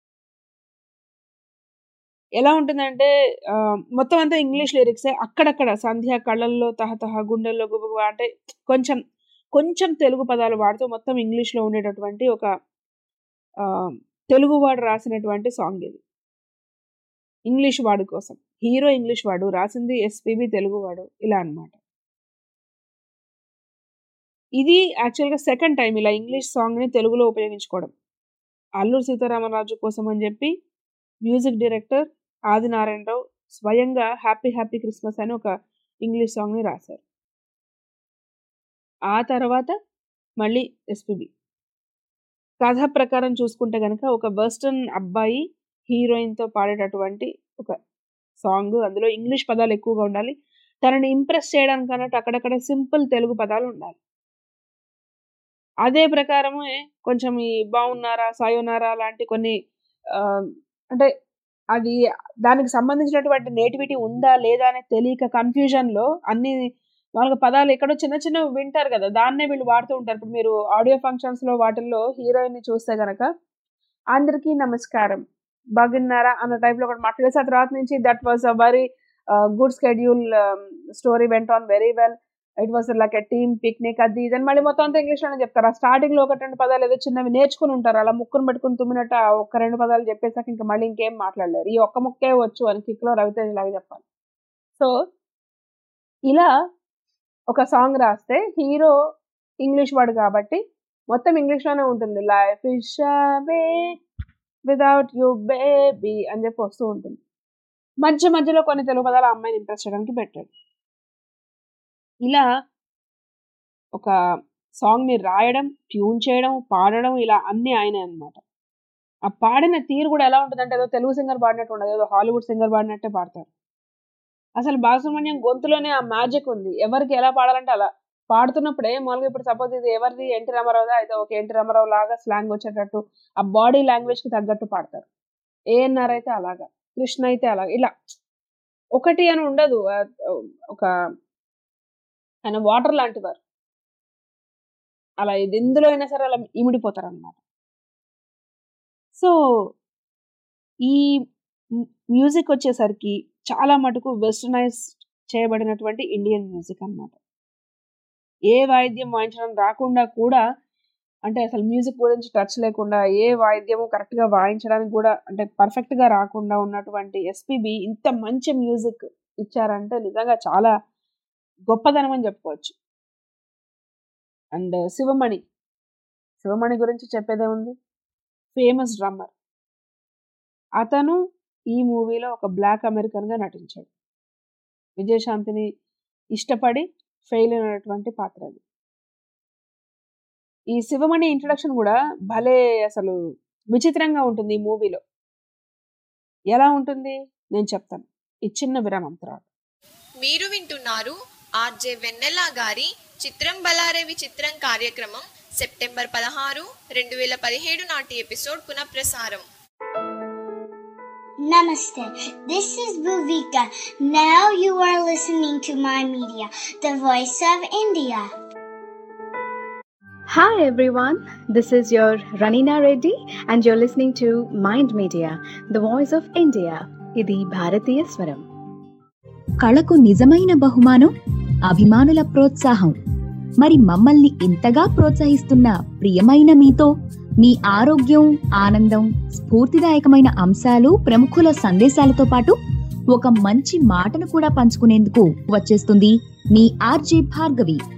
ఎలా ఉంటుందంటే మొత్తం అంతా ఇంగ్లీష్ లిరిక్సే అక్కడక్కడ సంధ్య కళ్ళల్లో తహతహ గుండెల్లో గుబుగు అంటే కొంచెం కొంచెం తెలుగు పదాలు వాడుతూ మొత్తం ఇంగ్లీష్లో ఉండేటటువంటి ఒక తెలుగువాడు రాసినటువంటి సాంగ్ ఇది ఇంగ్లీష్ వాడు కోసం హీరో ఇంగ్లీష్ వాడు రాసింది ఎస్పీబి తెలుగువాడు ఇలా అనమాట ఇది యాక్చువల్గా సెకండ్ టైం ఇలా ఇంగ్లీష్ సాంగ్ని తెలుగులో ఉపయోగించుకోవడం అల్లూరు సీతారామరాజు కోసం అని చెప్పి మ్యూజిక్ డైరెక్టర్ ఆదినారాయణరావు స్వయంగా హ్యాపీ హ్యాపీ క్రిస్మస్ అని ఒక ఇంగ్లీష్ సాంగ్ని రాశారు ఆ తర్వాత మళ్ళీ ఎస్పీబి కథ ప్రకారం చూసుకుంటే కనుక ఒక వెస్టర్న్ అబ్బాయి హీరోయిన్తో పాడేటటువంటి ఒక సాంగ్ అందులో ఇంగ్లీష్ పదాలు ఎక్కువగా ఉండాలి తనని ఇంప్రెస్ చేయడానికి అన్నట్టు అక్కడక్కడ సింపుల్ తెలుగు పదాలు ఉండాలి అదే ప్రకారమే కొంచెం ఈ బాగున్నారా సాయోనారా లాంటి కొన్ని అంటే అది దానికి సంబంధించినటువంటి నేటివిటీ ఉందా లేదా అనే తెలియక కన్ఫ్యూజన్లో అన్ని వాళ్ళకి పదాలు ఎక్కడో చిన్న చిన్న వింటారు కదా దాన్నే వీళ్ళు వాడుతూ ఉంటారు ఇప్పుడు మీరు ఆడియో ఫంక్షన్స్లో వాటిల్లో హీరోయిన్ని చూస్తే కనుక అందరికీ నమస్కారం బాగున్నారా అన్న టైప్లో ఒకటి మాట్లాడేసి ఆ తర్వాత నుంచి that was a very good schedule story went on very well it was like a team picnic అది ఇదని మళ్ళీ మొత్తం అంతా ఇంగ్లీష్లోనే చెప్తారు ఆ స్టార్టింగ్లో ఒకటి రెండు పదాలు ఏదో చిన్నవి నేర్చుకుని ఉంటారు అలా ముక్కును పెట్టుకుని తుమ్మినట్టు ఆ ఒక్క రెండు పదాలు చెప్పేసాక ఇంకా మళ్ళీ ఇంకేం మాట్లాడలేరు ఈ ఒక్క ముక్కే వచ్చు అని కిక్లో రవితేజ్ లాగా చెప్పాలి సో ఇలా ఒక సాంగ్ రాస్తే హీరో ఇంగ్లీష్ వాడు కాబట్టి మొత్తం ఇంగ్లీష్లోనే ఉంటుంది life is without you baby అని చెప్పి వస్తూ ఉంటుంది మధ్య మధ్యలో కొన్ని తెలుగు పదాలు ఆ అమ్మాయిని ఇంప్రెస్ చేయడానికి పెట్టాడు ఇలా ఒక సాంగ్ని రాయడం ట్యూన్ చేయడం పాడడం ఇలా అన్నీ ఆయన అనమాట ఆ పాడిన తీరు కూడా ఎలా ఉంటుందంటే ఏదో తెలుగు సింగర్ పాడినట్టు ఉండదు ఏదో హాలీవుడ్ సింగర్ పాడినట్టే పాడతారు అసలు బాలసుబ్రహ్మణ్యం గొంతులోనే ఆ మ్యాజిక్ ఉంది ఎవరికి ఎలా పాడాలంటే అలా పాడుతున్నప్పుడే మామూలుగా ఇప్పుడు సపోజ్ ఇది ఎవరిది ఎన్టీ రామారావుదా అయితే ఒక ఎన్టీ రామారావు లాగా స్లాంగ్ వచ్చేటట్టు ఆ బాడీ లాంగ్వేజ్కి తగ్గట్టు పాడతారు ఏఎన్ఆర్ అయితే అలాగా కృష్ణ అయితే అలాగా ఇలా ఒకటి అని ఉండదు ఒక ఆయన వాటర్ లాంటి వారు అలా ఇది ఎందులో అయినా సరే అలా ఇమిడిపోతారు అనమాట సో ఈ మ్యూజిక్ వచ్చేసరికి చాలా మటుకు వెస్టర్నైజ్ చేయబడినటువంటి ఇండియన్ మ్యూజిక్ అనమాట ఏ వాయిద్యం వాయించడం రాకుండా కూడా అంటే అసలు మ్యూజిక్ గురించి టచ్ లేకుండా ఏ వాయిద్యము కరెక్ట్గా వాయించడానికి కూడా అంటే పర్ఫెక్ట్గా రాకుండా ఉన్నటువంటి ఎస్పీబి ఇంత మంచి మ్యూజిక్ ఇచ్చారంటే నిజంగా చాలా గొప్పదనం అని చెప్పుకోవచ్చు అండ్ శివమణి శివమణి గురించి చెప్పేదే ఉంది ఫేమస్ డ్రమ్మర్ అతను ఈ మూవీలో ఒక బ్లాక్ అమెరికన్గా నటించాడు విజయశాంతిని ఇష్టపడి ఫెయిల్ అయినటువంటి పాత్ర అది ఈ శివమణి ఇంట్రడక్షన్ కూడా భలే అసలు విచిత్రంగా ఉంటుంది ఈ మూవీలో ఎలా ఉంటుంది నేను చెప్తాను ఈ చిన్న విరామం తర్వాత మీరు వింటున్నారు ఆర్జే వెన్నెల గారి చిత్రం బలారేవి చిత్రం కార్యక్రమం సెప్టెంబర్ పదహారు రెండు వేల పదిహేడు నాటి ఎపిసోడ్ పునఃప్రసారం Namaste. This is Bhuvika. Now you are listening to my media, the voice of India. Hi everyone, this is your Ranina Reddy and you're listening to Mind Media, the voice of India. ఇది భారతీయ స్వరం కళకు నిజమైన బహుమానం అభిమానుల ప్రోత్సాహం మరి మమ్మల్ని ఇంతగా ప్రోత్సహిస్తున్న ప్రియమైన మీతో మీ ఆరోగ్యం ఆనందం స్ఫూర్తిదాయకమైన అంశాలు ప్రముఖుల సందేశాలతో పాటు ఒక మంచి మాటను కూడా పంచుకునేందుకు వచ్చేస్తుంది మీ ఆర్జే భార్గవి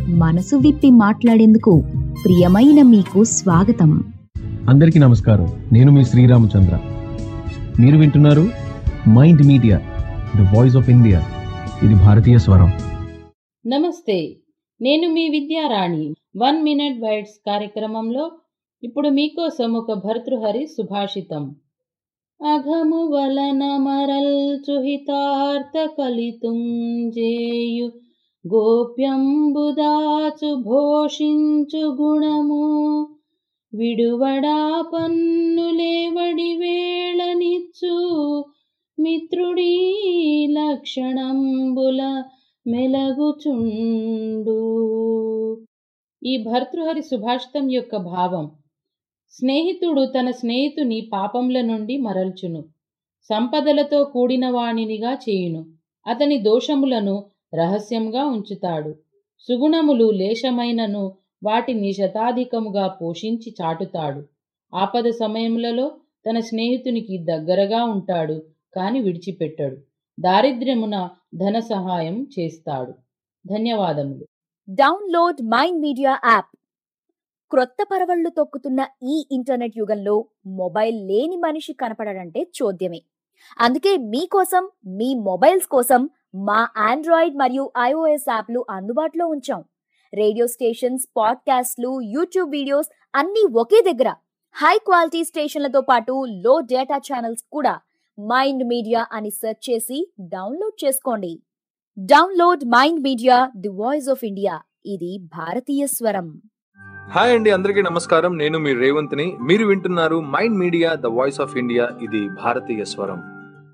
మనసు విప్పి మాట్లాడేందుకు ప్రియమైన మీకు స్వాగతం అందరికీ నమస్కారం నేను మీ శ్రీరామచంద్ర మీరు వింటున్నారు Mind Media the voice of India ఇది భారతీయ స్వరం నమస్తే నేను మీ విద్యారాణి వన్ మినిట్ బైట్స్ కార్యక్రమంలో ఇప్పుడు మీకోసం ఒక భర్తృహరి సుభాషితం అఘము వలన మరల్చుహితార్థ కలితుంజేయు గోప్యంబుదాచు భోషించు గుణము విడువడా పన్నులేవడి వేళనిచ్చు మిత్రుడీ లక్షణంబుల మెలగుచుండు ఈ భర్తృహరి సుభాషితం యొక్క భావం స్నేహితుడు తన స్నేహితుని పాపంల నుండి మరల్చును సంపదలతో కూడిన వాణినిగా చేయును అతని దోషములను రహస్యంగా ఉంచుతాడు సుగుణములు లేశమైనను వాటిని శతాధికముగా పోషించి చాటుతాడు ఆపద సమయములలో తన స్నేహితునికి దగ్గరగా ఉంటాడు కాని విడిచిపెట్టడు దారిద్ర్యమున ధన సహాయం చేస్తాడు ధన్యవాదములు డౌన్లోడ్ మైండ్ మీడియా యాప్ క్రొత్త పరవళ్లు తొక్కుతున్న ఈ ఇంటర్నెట్ యుగంలో మొబైల్ లేని మనిషి కనపడడంటే చోద్యమే అందుకే మీకోసం మీ మొబైల్స్ కోసం మా ఆండ్రాయిడ్ మరియు ఐఓఎస్ యాప్లు అందుబాటులో ఉంచాం రేడియో స్టేషన్స్ పాడ్కాస్ట్లు యూట్యూబ్ వీడియోస్ అన్నీ ఒకే దగ్గర హై క్వాలిటీ స్టేషన్లతో పాటు లో డేటా ఛానల్స్ కూడా మైండ్ మీడియా అని సెర్చ్ చేసి డౌన్లోడ్ చేసుకోండి download Mind Media the voice of India ఇది భారతీయ స్వరం హాయ్ అండి అందరికీ నమస్కారం నేను మీ రేవంత్ని మీరు వింటున్నారు Mind Media the voice of India ఇది భారతీయ స్వరం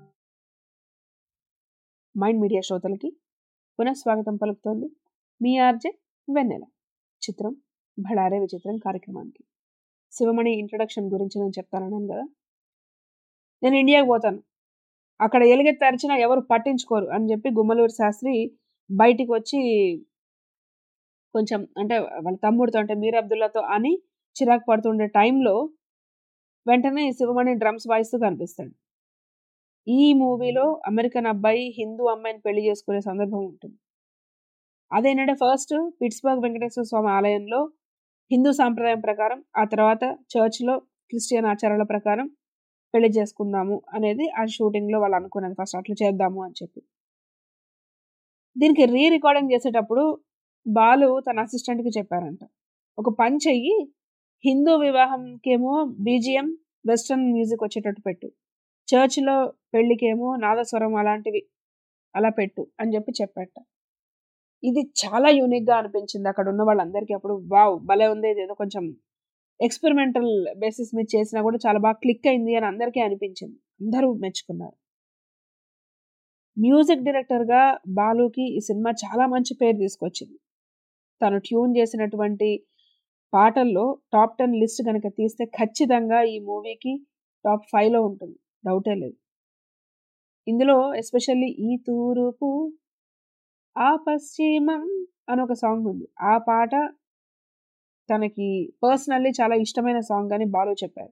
మైండ్ మీడియా శ్రోతలకి పునఃస్వాగతం పలుకుతోంది మీ ఆర్జే వెన్నెల చిత్రం భడారే విచిత్రం కార్యక్రమానికి శివమణి ఇంట్రడక్షన్ గురించి నేను చెప్తానన్నాను కదా నేను ఇండియాకి పోతాను అక్కడ ఎలుగెత్తి అరిచినా ఎవరు పట్టించుకోరు అని చెప్పి గుమ్మలూరు శాస్త్రి బయటికి వచ్చి కొంచెం అంటే వాళ్ళ తమ్ముడితో అంటే మీర్ అబ్దుల్లాతో అని చిరాకు పడుతుండే టైంలో వెంటనే శివమణి డ్రమ్స్ వాయిస్తూ కనిపిస్తాడు ఈ మూవీలో అమెరికన్ అబ్బాయి హిందూ అమ్మాయిని పెళ్లి చేసుకునే సందర్భం ఉంటుంది అదేంటంటే ఫస్ట్ పిట్స్బర్గ్ వెంకటేశ్వర స్వామి ఆలయంలో హిందూ సాంప్రదాయం ప్రకారం ఆ తర్వాత చర్చ్లో క్రిస్టియన్ ఆచారాల ప్రకారం పెళ్లి చేసుకుందాము అనేది ఆ షూటింగ్లో వాళ్ళు అనుకున్నది ఫస్ట్ అట్లా చేద్దాము అని చెప్పి దీనికి రీ రికార్డింగ్ చేసేటప్పుడు బాలు తన అసిస్టెంట్కి చెప్పారంట ఒక పని చెయ్యి హిందూ వివాహంకేమో బీజిఎం వెస్ట్రన్ మ్యూజిక్ వచ్చేటట్టు పెట్టు చర్చ్లో పెళ్ళికేమో నాదస్వరం అలాంటివి అలా పెట్టు అని చెప్పి చెప్పాట ఇది చాలా యూనిక్గా అనిపించింది అక్కడ ఉన్న వాళ్ళందరికీ అప్పుడు వావ్ భలే ఉంది ఇది ఏదో కొంచెం ఎక్స్పెరిమెంటల్ బేసిస్ మీద చేసినా కూడా చాలా బాగా క్లిక్ అయింది అని అందరికీ అనిపించింది అందరూ మెచ్చుకున్నారు మ్యూజిక్ డైరెక్టర్గా బాలుకి ఈ సినిమా చాలా మంచి పేరు తీసుకొచ్చింది తను ట్యూన్ చేసినటువంటి పాటల్లో టాప్ టెన్ లిస్ట్ కనుక తీస్తే ఖచ్చితంగా ఈ మూవీకి టాప్ ఫైవ్లో ఉంటుంది డౌటే లేదు ఇందులో ఎస్పెషల్లీ ఈ తూర్పు ఆ పశ్చిమం అని ఒక సాంగ్ ఉంది ఆ పాట తనకి పర్సనల్లీ చాలా ఇష్టమైన సాంగ్ అని బాలు చెప్పారు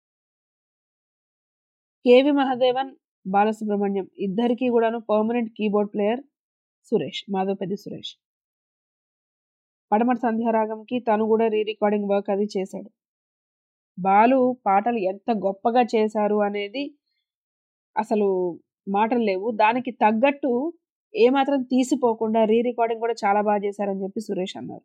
కేవి మహాదేవన్ బాలసుబ్రహ్మణ్యం ఇద్దరికి కూడాను permanent keyboard player Suresh Madhavapathi Suresh పడమటి సంధ్యారాగంకి తను కూడా రీ రికార్డింగ్ వర్క్ అది చేశాడు బాలు పాటలు ఎంత గొప్పగా చేశారు అనేది అసలు మాటలు లేవు దానికి తగ్గట్టు ఏమాత్రం తీసిపోకుండా రీ రికార్డింగ్ కూడా చాలా బాగా చేశారని చెప్పి సురేష్ అన్నారు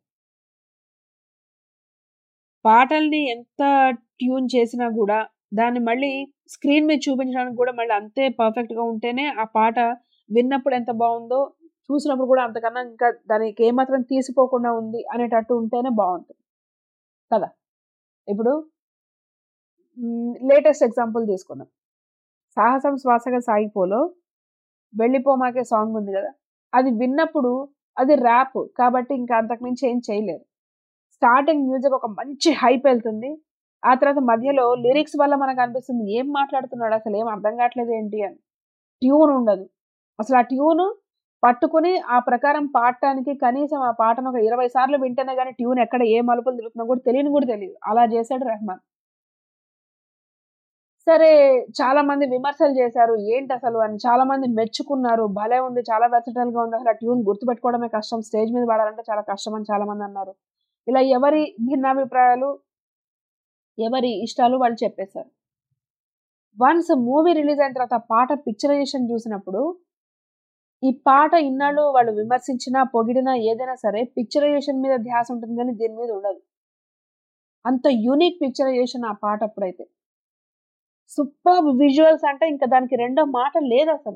పాటల్ని ఎంత ట్యూన్ చేసినా కూడా దాన్ని మళ్ళీ స్క్రీన్ మీద చూపించడానికి కూడా మళ్ళీ అంతే పర్ఫెక్ట్గా ఉంటేనే ఆ పాట విన్నప్పుడు ఎంత బాగుందో చూసినప్పుడు కూడా అంతకన్నా ఇంకా దానికి ఏమాత్రం తీసిపోకుండా ఉంది అనేటట్టు ఉంటేనే బాగుంటుంది కదా ఇప్పుడు లేటెస్ట్ ఎగ్జాంపుల్ తీసుకున్నాం సాహసం శ్వాసగా సాగిపోలో వెళ్ళిపోమాకే సాంగ్ ఉంది కదా అది విన్నప్పుడు అది ర్యాప్ కాబట్టి ఇంకా అంతకుమించి ఏం చేయలేరు స్టార్టింగ్ మ్యూజిక్ ఒక మంచి హైప్ వెళ్తుంది ఆ తర్వాత మధ్యలో లిరిక్స్ వల్ల మనకు అనిపిస్తుంది ఏం మాట్లాడుతున్నాడు అసలు ఏం అర్థం కావట్లేదు ఏంటి అని ట్యూన్ ఉండదు అసలు ఆ ట్యూన్ పట్టుకుని ఆ ప్రకారం పాడటానికి కనీసం ఆ పాటను ఒక ఇరవై సార్లు వింటేనే కానీ ట్యూన్ ఎక్కడ ఏ మలుపులు తిరుగుతున్నా కూడా తెలియని కూడా తెలియదు అలా చేశాడు రెహమాన్ సరే చాలా మంది విమర్శలు చేశారు ఏంటి అసలు అని చాలా మంది మెచ్చుకున్నారు భలే ఉంది చాలా వెర్సటైల్ గా ఉంది అసలు ఆ ట్యూన్ గుర్తుపెట్టుకోవడమే కష్టం స్టేజ్ మీద పాడాలంటే చాలా కష్టం అని చాలా మంది అన్నారు ఇలా ఎవరి భిన్నాభిప్రాయాలు ఎవరి ఇష్టాలు వాళ్ళు చెప్పేశారు వన్స్ మూవీ రిలీజ్ అయిన తర్వాత పాట పిక్చరైజేషన్ చూసినప్పుడు ఈ పాట ఇన్నాళ్ళు వాళ్ళు విమర్శించినా పొగిడినా ఏదైనా సరే పిక్చరైజేషన్ మీద ధ్యాస ఉంటుంది కానీ దీని మీద ఉండదు అంత యూనిక్ పిక్చరైజేషన్ ఆ పాట అప్పుడైతే సూపర్ విజువల్స్ అంటే ఇంకా దానికి రెండో మాట లేదు అసలు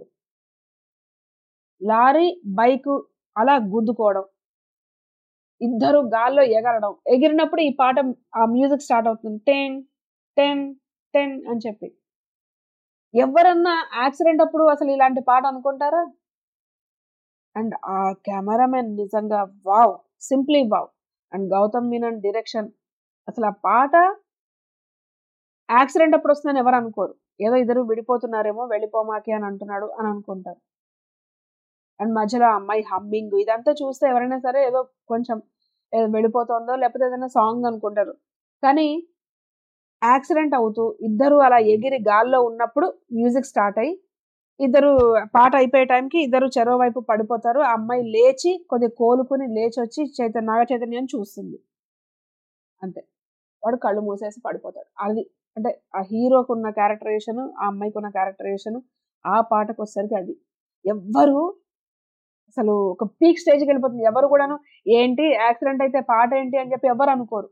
లారీ బైక్ అలా గుద్దుకోవడం ఇద్దరు గాల్లో ఎగరడం ఎగిరినప్పుడు ఈ పాట ఆ మ్యూజిక్ స్టార్ట్ అవుతుంది టెన్ టెన్ టెన్ అని చెప్పి ఎవరన్నా యాక్సిడెంట్ అప్పుడు అసలు ఇలాంటి పాట అనుకుంటారా అండ్ ఆ కెమెరామెన్ నిజంగా wow simply wow and Gautham Menon direction అసలు ఆ పాట యాక్సిడెంట్ అప్పుడు వస్తుందని ఎవరు అనుకోరు ఏదో ఇద్దరు విడిపోతున్నారేమో వెళ్ళిపోమాకి అని అంటున్నాడు అని అనుకుంటారు అండ్ మధ్యలో ఆ అమ్మాయి హమ్మింగ్ ఇదంతా చూస్తే ఎవరైనా సరే ఏదో కొంచెం ఏదో వెళ్ళిపోతుందో లేకపోతే ఏదైనా సాంగ్ అనుకుంటారు కానీ యాక్సిడెంట్ అవుతూ ఇద్దరు అలా ఎగిరి గాల్లో ఉన్నప్పుడు మ్యూజిక్ స్టార్ట్ అయ్యి ఇద్దరు పాట అయిపోయే టైంకి ఇద్దరు చెరో వైపు పడిపోతారు ఆ అమ్మాయి లేచి కొద్దిగా కోలుకుని లేచి వచ్చి చైతన్య నాగ చైతన్యం చూస్తుంది అంతే వాడు కళ్ళు మూసేసి పడిపోతాడు అది అంటే ఆ హీరోకు ఉన్న క్యారెక్టరైజేషన్ ఆ అమ్మాయికి ఉన్న క్యారెక్టరైజేషన్ ఆ పాటకు వచ్చేసరికి అది ఎవ్వరు అసలు ఒక పీక్ స్టేజ్కి వెళ్ళిపోతుంది ఎవరు కూడాను ఏంటి యాక్సిడెంట్ అయితే పాట ఏంటి అని చెప్పి ఎవరు అనుకోరు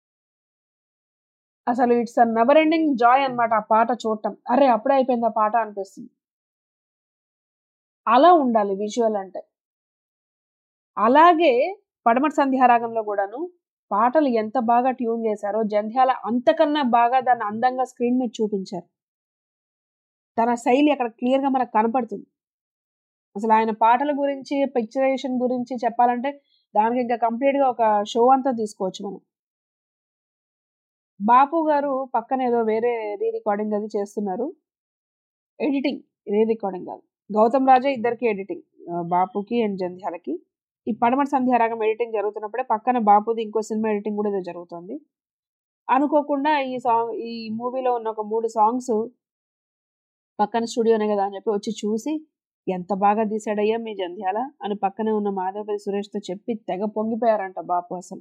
అసలు it's a never ending joy అనమాట ఆ పాట చూడటం అరే అప్పుడే అయిపోయింది ఆ పాట అనిపిస్తుంది అలా ఉండాలి విజువల్ అంటే అలాగే పడమటి సంధ్యారాగంలో కూడాను పాటలు ఎంత బాగా ట్యూన్ చేశారో జంధ్యాల అంతకన్నా బాగా దాన్ని అందంగా స్క్రీన్ మీద చూపించారు తన శైలి అక్కడ క్లియర్గా మనకు కనపడుతుంది అసలు ఆయన పాటల గురించి పిక్చరైజేషన్ గురించి చెప్పాలంటే దానికి ఇంకా కంప్లీట్గా ఒక షో అంతా తీసుకోవచ్చు మనం బాపు గారు పక్కన ఏదో వేరే రీ రికార్డింగ్ అది చేస్తున్నారు ఎడిటింగ్ రీ రికార్డింగ్ కాదు గౌతమ్ రాజే ఇద్దరికి ఎడిటింగ్ బాపుకి అండ్ జంధ్యాలకి ఈ పడమటి సంధ్యారాగం ఎడిటింగ్ జరుగుతున్నప్పుడే పక్కన బాపుది ఇంకో సినిమా ఎడిటింగ్ కూడా ఏదో జరుగుతుంది అనుకోకుండా ఈ సాంగ్ ఈ మూవీలో ఉన్న ఒక మూడు సాంగ్స్ పక్కన స్టూడియోనే కదా అని చెప్పి వచ్చి చూసి ఎంత బాగా తీసాడయ్యా మీ జంధ్యాల అని పక్కనే ఉన్న మాధవపతి సురేష్తో చెప్పి తెగ పొంగిపోయారంట బాపు అసలు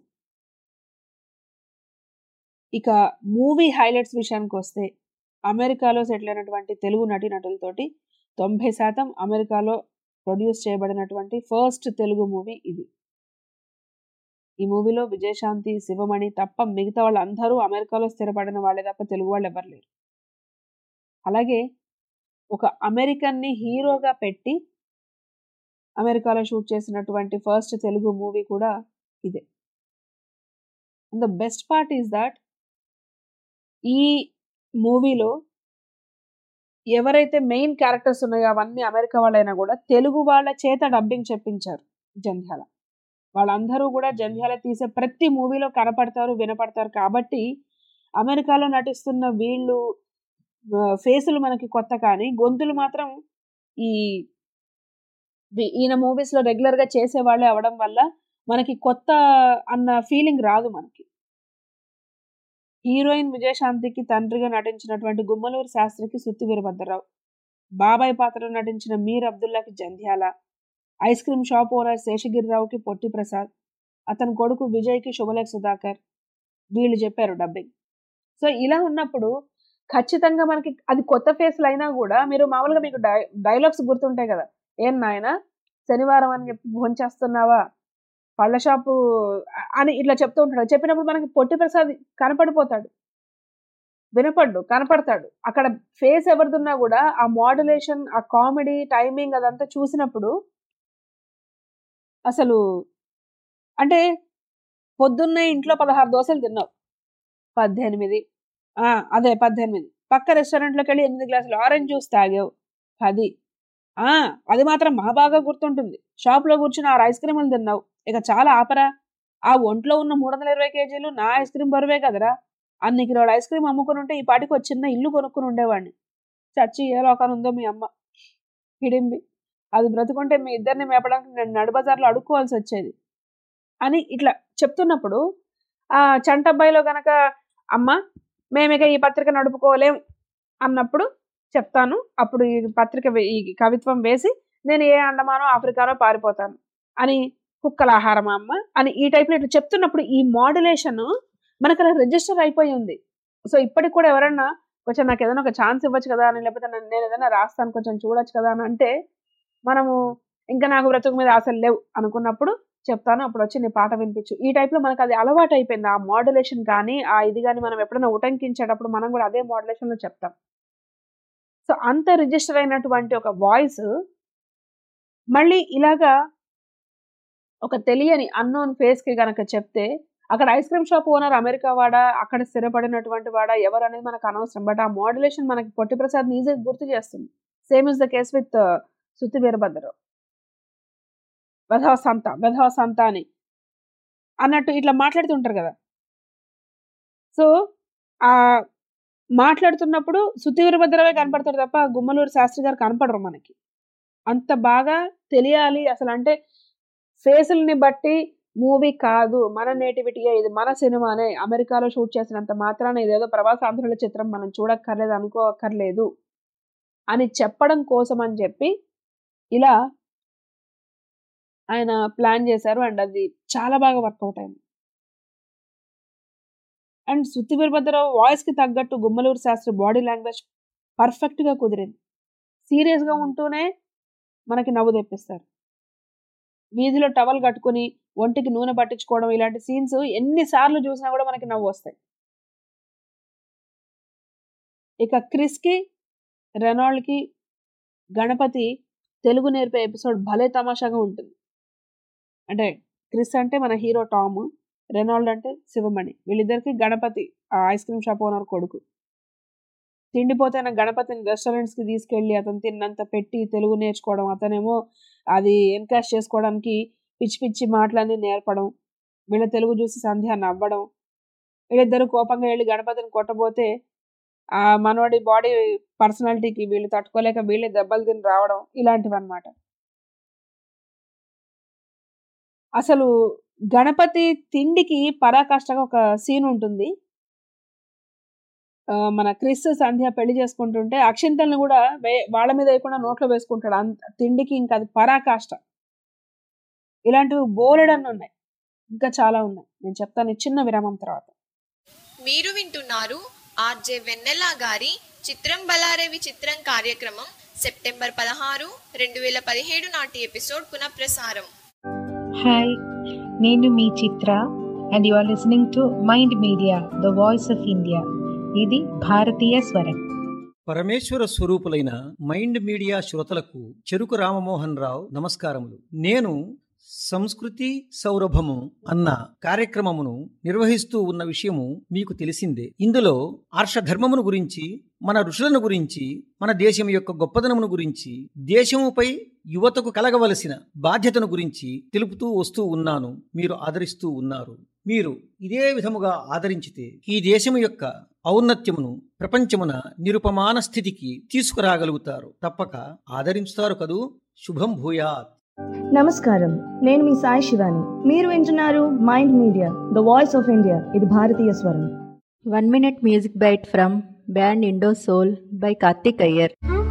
ఇక మూవీ హైలైట్స్ విషయానికి వస్తే అమెరికాలో సెటిల్ అయినటువంటి తెలుగు నటీనటులతోటి తొంభై శాతం అమెరికాలో ప్రొడ్యూస్ చేయబడినటువంటి ఫస్ట్ తెలుగు మూవీ ఇది ఈ మూవీలో విజయశాంతి శివమణి తప్ప మిగతా వాళ్ళందరూ అమెరికాలో స్థిరపడిన వాళ్ళే తప్ప తెలుగు వాళ్ళు ఎవరు లేరు అలాగే ఒక అమెరికన్ని హీరోగా పెట్టి అమెరికాలో షూట్ చేసినటువంటి ఫస్ట్ తెలుగు మూవీ కూడా ఇదే the best part is that ఈ మూవీలో ఎవరైతే మెయిన్ క్యారెక్టర్స్ ఉన్నాయో అవన్నీ అమెరికా వాళ్ళైనా కూడా తెలుగు వాళ్ళ చేత డబ్బింగ్ చెప్పించారు జంధ్యాల వాళ్ళందరూ కూడా జంధ్యాల తీసే ప్రతి మూవీలో కనపడతారు వినపడతారు కాబట్టి అమెరికాలో నటిస్తున్న వీళ్ళు ఫేసులు మనకి కొత్త కానీ గొంతులు మాత్రం ఈ ఈయన మూవీస్ లో రెగ్యులర్ గా చేసేవాళ్ళే అవడం వల్ల మనకి కొత్త అన్న ఫీలింగ్ రాదు మనకి హీరోయిన్ విజయశాంతికి తండ్రిగా నటించినటువంటి గుమ్మలూరు శాస్త్రికి సుత్తి వీరభద్రరావు బాబాయ్ పాత్రలో నటించిన మీర్ అబ్దుల్లాకి Jandhyala ice cream shop owner శేషగిరిరావుకి పొట్టి ప్రసాద్ అతని కొడుకు విజయ్కి శుభలేఖ సుధాకర్ వీళ్ళు చెప్పారు డబ్బింగ్ సో ఇలా ఉన్నప్పుడు ఖచ్చితంగా మనకి అది కొత్త ఫేస్లు అయినా కూడా మీరు మామూలుగా మీకు డై డైలాగ్స్ గుర్తుంటాయి కదా ఏం నాయన శనివారం అని చెప్పి భోంచేస్తున్నావా పళ్ళ షాపు అని ఇట్లా చెప్తూ ఉంటాడు చెప్పినప్పుడు మనకి పొట్టి ప్రసాద్ కనపడిపోతాడు వినపడ్డు కనపడతాడు అక్కడ ఫేస్ ఎవరిదున్నా కూడా ఆ మాడ్యులేషన్ ఆ కామెడీ టైమింగ్ అదంతా చూసినప్పుడు అసలు అంటే పొద్దున్నే ఇంట్లో పదహారు దోశలు తిన్నావు పద్దెనిమిది అదే పద్దెనిమిది పక్క రెస్టారెంట్లోకి వెళ్ళి ఎనిమిది గ్లాసులు ఆరెంజ్ జ్యూస్ తాగావు పది అది మాత్రం మా బాగా గుర్తుంటుంది షాప్లో కూర్చుని ఆరు ఐస్ క్రీములు తిన్నావు ఇక చాలా ఆపరా ఆ ఒంట్లో ఉన్న మూడు వందల ఇరవై కేజీలు నా ఐస్ క్రీమ్ బరువే కదరా అన్ని కిలోల ఐస్ క్రీమ్ అమ్ముకుని ఉంటే ఈ పాటికి ఒక చిన్న ఇల్లు కొనుక్కుని ఉండేవాడిని చచ్చి ఏ లోకాన్ని ఉందో మీ అమ్మ హిడింబి అది బ్రతుకుంటే మీ ఇద్దరిని మేపడానికి నేను నడుబజార్లో అడుక్కోవాల్సి వచ్చేది అని ఇట్లా చెప్తున్నప్పుడు ఆ చంటబ్బాయిలో గనక అమ్మ మేమిక ఈ పత్రిక నడుపుకోలేం అన్నప్పుడు చెప్తాను అప్పుడు ఈ పత్రిక వే- ఈ కవిత్వం వేసి నేను ఏ అండమానో ఆఫ్రికానో పారిపోతాను అని కుక్కల ఆహారం అమ్మ అని ఈ టైప్లో ఇట్లా చెప్తున్నప్పుడు ఈ మాడ్యులేషన్ మనకు అలా రిజిస్టర్ అయిపోయి ఉంది సో ఇప్పటికి కూడా ఎవరన్నా కొంచెం నాకు ఏదైనా ఒక ఛాన్స్ ఇవ్వచ్చు కదా అని లేకపోతే నన్ను నేను ఏదైనా రాస్తాను కొంచెం చూడొచ్చు కదా అని అంటే మనము ఇంకా నాకు బ్రతుకు మీద ఆశలు లేవు అనుకున్నప్పుడు చెప్తాను అప్పుడు వచ్చి నీ పాట వినిపించు ఈ టైప్లో మనకు అది అలవాటు అయిపోయింది ఆ మాడ్యులేషన్ కానీ ఆ ఇది కానీ మనం ఎప్పుడైనా ఉటంకించేటప్పుడు మనం కూడా అదే మాడ్యులేషన్లో చెప్తాం సో అంత రిజిస్టర్ అయినటువంటి ఒక వాయిస్ మళ్ళీ ఇలాగా ఒక తెలియని అన్నోన్ ఫేస్కి గనక చెప్తే అక్కడ ice cream shop owner America వాడా అక్కడ స్థిరపడినటువంటి వాడా ఎవరు అనేది మనకు అనవసరం బట్ ఆ మాడ్యులేషన్ మనకి పొట్టి ప్రసాద్ ఈజీగా గుర్తు చేస్తుంది same is the case with Suthi Veerabhadrarao వెధవ సంత వెధవ సంత అని అన్నట్టు ఇట్లా మాట్లాడుతుంటారు కదా సో ఆ మాట్లాడుతున్నప్పుడు సుత్తి వీరభద్రరావే కనపడతాడు తప్ప గుమ్మలూరు శాస్త్రి గారు కనపడరు మనకి అంత బాగా తెలియాలి అసలు అంటే ఫేసుల్ని బట్టి మూవీ కాదు మన నేటివిటీయే ఇది మన సినిమానే అమెరికాలో షూట్ చేసినంత మాత్రాన ఇదేదో ప్రవాసాంధ్రుల చిత్రం మనం చూడక్కర్లేదు అనుకోక్కర్లేదు అని చెప్పడం కోసం అని చెప్పి ఇలా ఆయన ప్లాన్ చేశారు అండ్ అది చాలా బాగా వర్కౌట్ అయింది అండ్ సుత్తి వీరభద్రరావు వాయిస్కి తగ్గట్టు గుమ్మలూరు శాస్త్రి బాడీ లాంగ్వేజ్ పర్ఫెక్ట్గా కుదిరింది సీరియస్గా ఉంటూనే మనకి నవ్వు తెప్పిస్తారు వీధిలో టవల్ కట్టుకుని ఒంటికి నూనె పట్టించుకోవడం ఇలాంటి సీన్స్ ఎన్నిసార్లు చూసినా కూడా మనకి నవ్వు వస్తాయి ఇక క్రిస్కి రెనాల్డ్కి గణపతి తెలుగు నేర్పే ఎపిసోడ్ భలే తమాషాగా ఉంటుంది అంటే క్రిస్ అంటే మన హీరో టామ్ రెనాల్డ్ అంటే శివమణి వీళ్ళిద్దరికి గణపతి ఆ ఐస్ క్రీమ్ షాప్ ఓనర్ కొడుకు తిండిపోతే గణపతిని రెస్టారెంట్స్కి తీసుకెళ్ళి అతను తిన్నంత పెట్టి తెలుగు నేర్చుకోవడం అతనేమో అది ఎన్కాష్ చేసుకోవడానికి పిచ్చి పిచ్చి మాటలన్నీ నేర్పడం వీళ్ళ తెలుగు చూసి సంధ్య నవ్వడం వీళ్ళిద్దరు కోపంగా వెళ్ళి గణపతిని కొట్టబోతే ఆ మనవాడి బాడీ పర్సనాలిటీకి వీళ్ళు తట్టుకోలేక వీళ్ళే దెబ్బలు తిని రావడం ఇలాంటివి అనమాట అసలు గణపతి తిండికి పరాకాష్ఠగా ఒక సీన్ ఉంటుంది ఆ, మన క్రిస్ సంధ్య పెళ్లి చేసుకుంటుంటే అక్షింతల్ని కూడా వే- వాళ్ళ మీద వేయకుండా నోట్లో వేసుకుంటాడు అంత తిండికి ఇంకా అది పరాకాష్ట ఇలాంటివి బోలెడన్ని ఉన్నాయి ఇంకా చాలా ఉన్నాయి నేను చెప్తాను ఈ చిన్న విరామం తర్వాత మీరు వింటున్నారు ఆర్జే వెన్నెల గారి చిత్రం బలారేవి చిత్రం కార్యక్రమం సెప్టెంబర్ పదహారు రెండు వేల పదిహేడు నాటి ఎపిసోడ్ పునఃప్రసారం హాయ్ నేను మీ Chitra and you are listening to Mind Media the voice of India ఇది భారతీయ స్వరం పరమేశ్వర స్వరూపులైన మైండ్ మీడియా శ్రోతలకు చెరుకు రామమోహన్ రావు నమస్కారములు నేను సంస్కృతి సౌరభము అన్న కార్యక్రమమును నిర్వహిస్తూ ఉన్న విషయము మీకు తెలిసిందే ఇందులో ఆర్షధర్మమును గురించి మన ఋషులను గురించి మన దేశం యొక్క గొప్పదనమును గురించి దేశముపై యువతకు కలగవలసిన బాధ్యతను గురించి తెలుపుతూ వస్తూ ఉన్నాను మీరు ఆదరిస్తూ ఉన్నారు మీరు ఇదే విధముగా ఆదరించితే ఈ దేశము యొక్క ఔన్నత్యమును ప్రపంచమున నిరుపమాన స్థితికి తీసుకురాగలుగుతారు తప్పక ఆదరించుతారు కదూ శుభం భూయాత్ నమస్కారం నేను మీ సాయి శివాని మీరు వింటున్నారు Mind Media the voice of India ఇది భారతీయ స్వరం one minute music bite from band Indo Soul by Karthik Iyer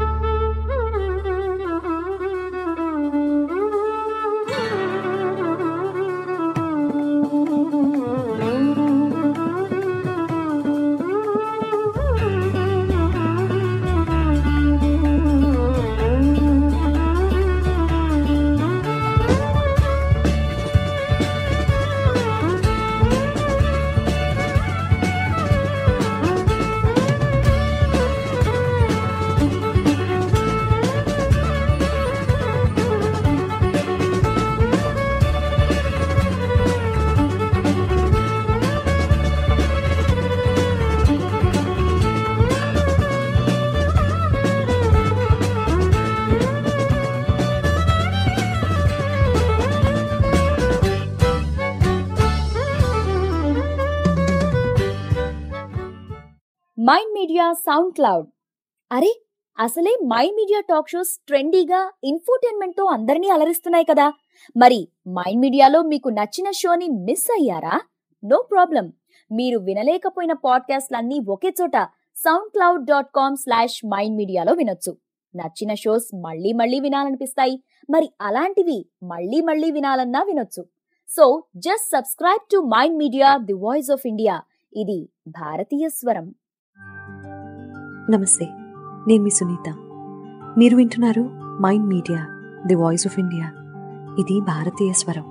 Mind Media SoundCloud అరే అసలే మైండ్ మీడియా టాక్ షోస్ ట్రెండీగా ఇన్ఫోటైన్మెంట్ తో అందరినీ అలరిస్తున్నాయి కదా మరి మైండ్ మీడియాలో మీకు నచ్చిన షోని మిస్ అయ్యారా నో ప్రాబ్లం మీరు వినలేకపోయిన పాడ్కాస్ట్లన్నీ ఒకే చోట SoundCloud dot com slash Mind మీడియాలో వినొచ్చు నచ్చిన షోస్ మళ్ళీ మళ్ళీ వినాలనిపిస్తాయి మరి అలాంటివి మళ్ళీ మళ్ళీ వినాలన్నా వినొచ్చు so just subscribe to Mind Media the voice of India ఇది భారతీయ స్వరం నమస్తే నేను మీ సునీత మీరు వింటున్నారు Mind Media the voice of India ఇది భారతీయ స్వరం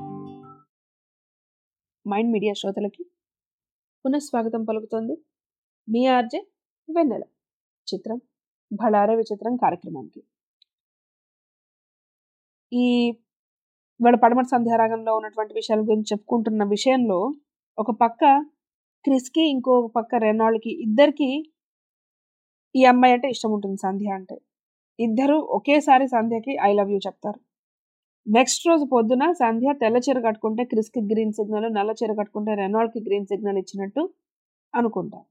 మైండ్ మీడియా శ్రోతలకి పునఃస్వాగతం పలుకుతోంది మీ ఆర్జే వెన్నెల చిత్రం భళారే విచిత్రం కార్యక్రమానికి ఈ వాళ్ళ పడమటి సంధ్యారాగంలో ఉన్నటువంటి విషయాల గురించి చెప్పుకుంటున్న విషయంలో ఒక పక్క క్రిస్కి ఇంకో పక్క రెనాల్డ్కి ఇద్దరికి ఈ అమ్మాయి అంటే ఇష్టం ఉంటుంది సంధ్య అంటే ఇద్దరు ఒకేసారి సంధ్యకి ఐ లవ్ యూ చెప్తారు నెక్స్ట్ రోజు పొద్దున సంధ్య తెల్ల చీర కట్టుకుంటే క్రిస్కి గ్రీన్ సిగ్నల్ నల్ల చీర కట్టుకుంటే రెనాల్డ్కి గ్రీన్ సిగ్నల్ ఇచ్చినట్టు అనుకుంటారు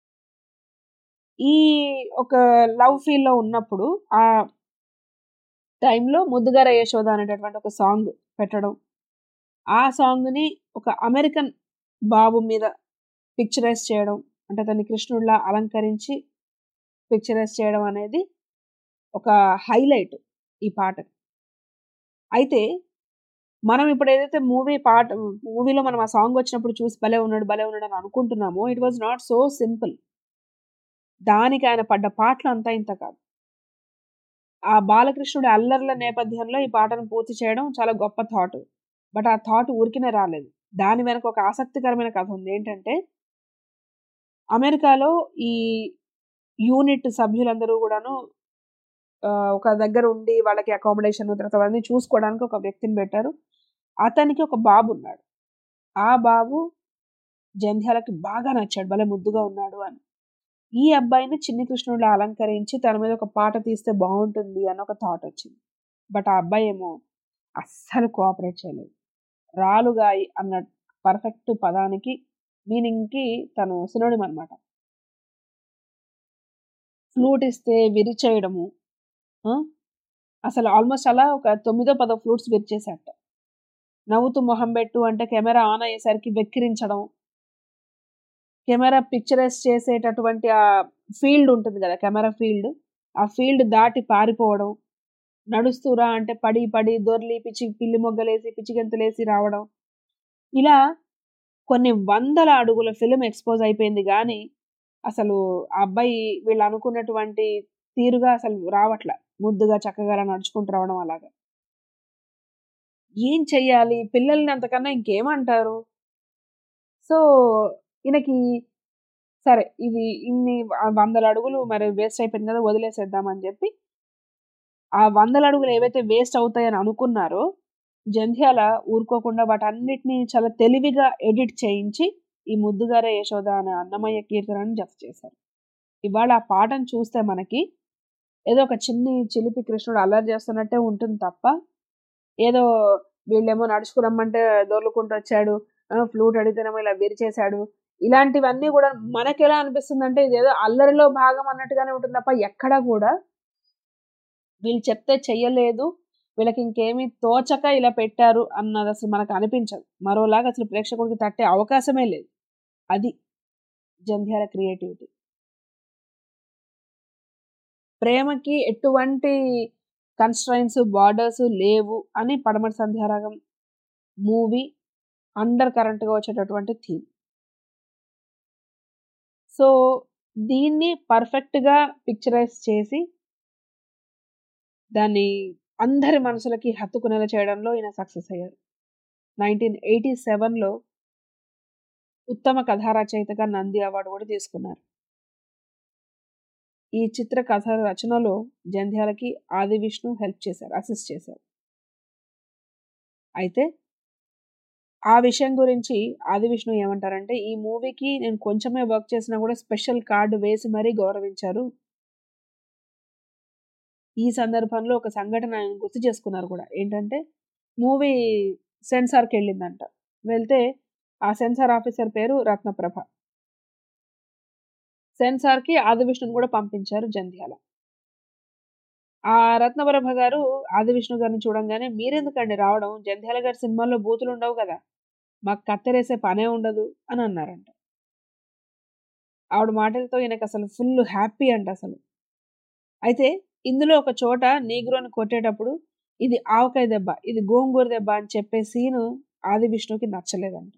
ఈ ఒక లవ్ ఫీల్లో ఉన్నప్పుడు ఆ టైంలో ముద్దుగార యశోద అనేటటువంటి ఒక సాంగ్ పెట్టడం ఆ సాంగ్ని ఒక అమెరికన్ బాబు మీద పిక్చరైజ్ చేయడం అంటే అతన్ని కృష్ణుడిలా అలంకరించి పిక్చరైజ్ చేయడం అనేది ఒక హైలైట్ ఈ పాట అయితే మనం ఇప్పుడు ఏదైతే మూవీ పాట మూవీలో మనం ఆ సాంగ్ వచ్చినప్పుడు చూసి భలే ఉన్నాడు భలే ఉన్నాడు అని అనుకుంటున్నామో it was not so simple దానికి ఆయన పడ్డ పాటలు అంతా ఇంత కాదు ఆ బాలకృష్ణుడి అల్లర్ల నేపథ్యంలో ఈ పాటను పూర్తి చేయడం చాలా గొప్ప థాట్ బట్ ఆ థాట్ ఊరికినే రాలేదు దాని వెనక ఒక ఆసక్తికరమైన కథ ఉంది ఏంటంటే అమెరికాలో ఈ యూనిట్ సభ్యులందరూ కూడాను ఒక దగ్గర ఉండి వాళ్ళకి అకామిడేషన్ తర్వాత అవన్నీ చూసుకోవడానికి ఒక వ్యక్తిని పెట్టారు అతనికి ఒక బాబు ఉన్నాడు ఆ బాబు జంధ్యాలకి బాగా నచ్చాడు భలే ముద్దుగా ఉన్నాడు అని ఈ అబ్బాయిని చిన్ని కృష్ణుడిలో అలంకరించి తన మీద ఒక పాట తీస్తే బాగుంటుంది అని ఒక థాట్ వచ్చింది బట్ ఆ అబ్బాయి ఏమో అస్సలు కోఆపరేట్ చేయలేదు రాలుగాయి అన్న పర్ఫెక్ట్ పదానికి మీనింగ్కి తను సినోడిం అనమాట ఫ్లూట్ ఇస్తే విరిచేయడము అసలు ఆల్మోస్ట్ అలా ఒక తొమ్మిదో పదో ఫ్లూట్స్ విరిచేసేట నవ్వుతూ మొహం పెట్టు అంటే కెమెరా ఆన్ అయ్యేసరికి వెక్కిరించడం కెమెరా పిక్చరైజ్ చేసేటటువంటి ఆ ఫీల్డ్ ఉంటుంది కదా కెమెరా ఫీల్డ్ ఆ ఫీల్డ్ దాటి పారిపోవడం నడుస్తూరా అంటే పడి పడి దొర్లి పిచ్చి పిల్లి మొగ్గలేసి పిచ్చిగంతులేసి రావడం ఇలా కొన్ని వందల అడుగుల ఫిలిం ఎక్స్పోజ్ అయిపోయింది కానీ అసలు ఆ అబ్బాయి వీళ్ళు అనుకున్నటువంటి తీరుగా అసలు రావట్ల ముద్దుగా చక్కగా అలా నడుచుకుంటూ రావడం అలాగా ఏం చెయ్యాలి పిల్లల్ని అంతకన్నా ఇంకేమంటారు సో ఈయనకి సరే ఇది ఇన్ని వందల అడుగులు మరి వేస్ట్ అయిపోయింది కదా వదిలేసేద్దామని చెప్పి ఆ వందల అడుగులు ఏవైతే వేస్ట్ అవుతాయని అనుకున్నారో జంధ్యాల ఊరుకోకుండా వాటన్నిటిని చాలా తెలివిగా ఎడిట్ చేయించి ఈ ముద్దుగారే యశోద అనే అన్నమయ్య కీర్తనని జత చేశారు ఇవాళ ఆ పాటను చూస్తే మనకి ఏదో ఒక చిన్ని చిలిపి కృష్ణుడు అల్లరి చేస్తున్నట్టే ఉంటుంది తప్ప ఏదో వీళ్ళేమో నడుచుకురమ్మంటే దొర్లుకుంటూ వచ్చాడు ఫ్లూట్ అడిగితేనేమో ఇలా విరిచేశాడు ఇలాంటివన్నీ కూడా మనకి ఎలా అనిపిస్తుంది అంటే ఇదేదో అల్లరిలో భాగం అన్నట్టుగానే ఉంటుంది తప్ప ఎక్కడా కూడా వీళ్ళు చెప్తే చెయ్యలేదు వీళ్ళకి ఇంకేమీ తోచక ఇలా పెట్టారు అన్నది అసలు మనకు అనిపించదు మరోలాగా అసలు ప్రేక్షకుడికి తట్టే అవకాశమే లేదు అది జంధ్యాల క్రియేటివిటీ ప్రేమకి ఎటువంటి కన్స్ట్రైన్స్ బార్డర్స్ లేవు అని పడమటి సంధ్యారాగం మూవీ అండర్ కరెంట్గా వచ్చేటటువంటి థీమ్ సో దీన్ని పర్ఫెక్ట్గా పిక్చరైజ్ చేసి దాన్ని అందరి మనసులకి హత్తుకునేలా చేయడంలో ఈయన సక్సెస్ అయ్యారు నైన్టీన్ ఎయిటీ సెవెన్లో ఉత్తమ కథా రచయితగా నంది అవార్డు కూడా తీసుకున్నారు ఈ చిత్ర కథ రచనలో జంధ్యాలకి ఆది విష్ణు హెల్ప్ చేశారు అసిస్ట్ చేశారు అయితే ఆ విషయం గురించి ఆది విష్ణు ఏమంటారంటే ఈ మూవీకి నేను కొంచెమే వర్క్ చేసినా కూడా స్పెషల్ కార్డు వేసి మరీ గౌరవించారు ఈ సందర్భంలో ఒక సంఘటన ఆయన గుర్తు చేసుకున్నారు కూడా ఏంటంటే మూవీ సెన్సార్కి వెళ్ళిందంట వెళ్తే ఆ సెన్సార్ ఆఫీసర్ పేరు రత్నప్రభ సెన్సార్కి ఆది విష్ణుని కూడా పంపించారు జంధ్యాల ఆ రత్నప్రభ గారు ఆది విష్ణు గారిని చూడంగానే మీరెందుకండి రావడం జంధ్యాల గారి సినిమాల్లో బూతులు ఉండవు కదా మాకు కత్తెరేసే పనే ఉండదు అని అన్నారంట ఆవిడ మాటలతో ఈయనకు అసలు ఫుల్ హ్యాపీ అంట అసలు అయితే ఇందులో ఒక చోట నీగ్రోని కొట్టేటప్పుడు ఇది ఆవకాయ దెబ్బ ఇది గోంగూర దెబ్బ అని చెప్పే సీను ఆది విష్ణుకి నచ్చలేదంట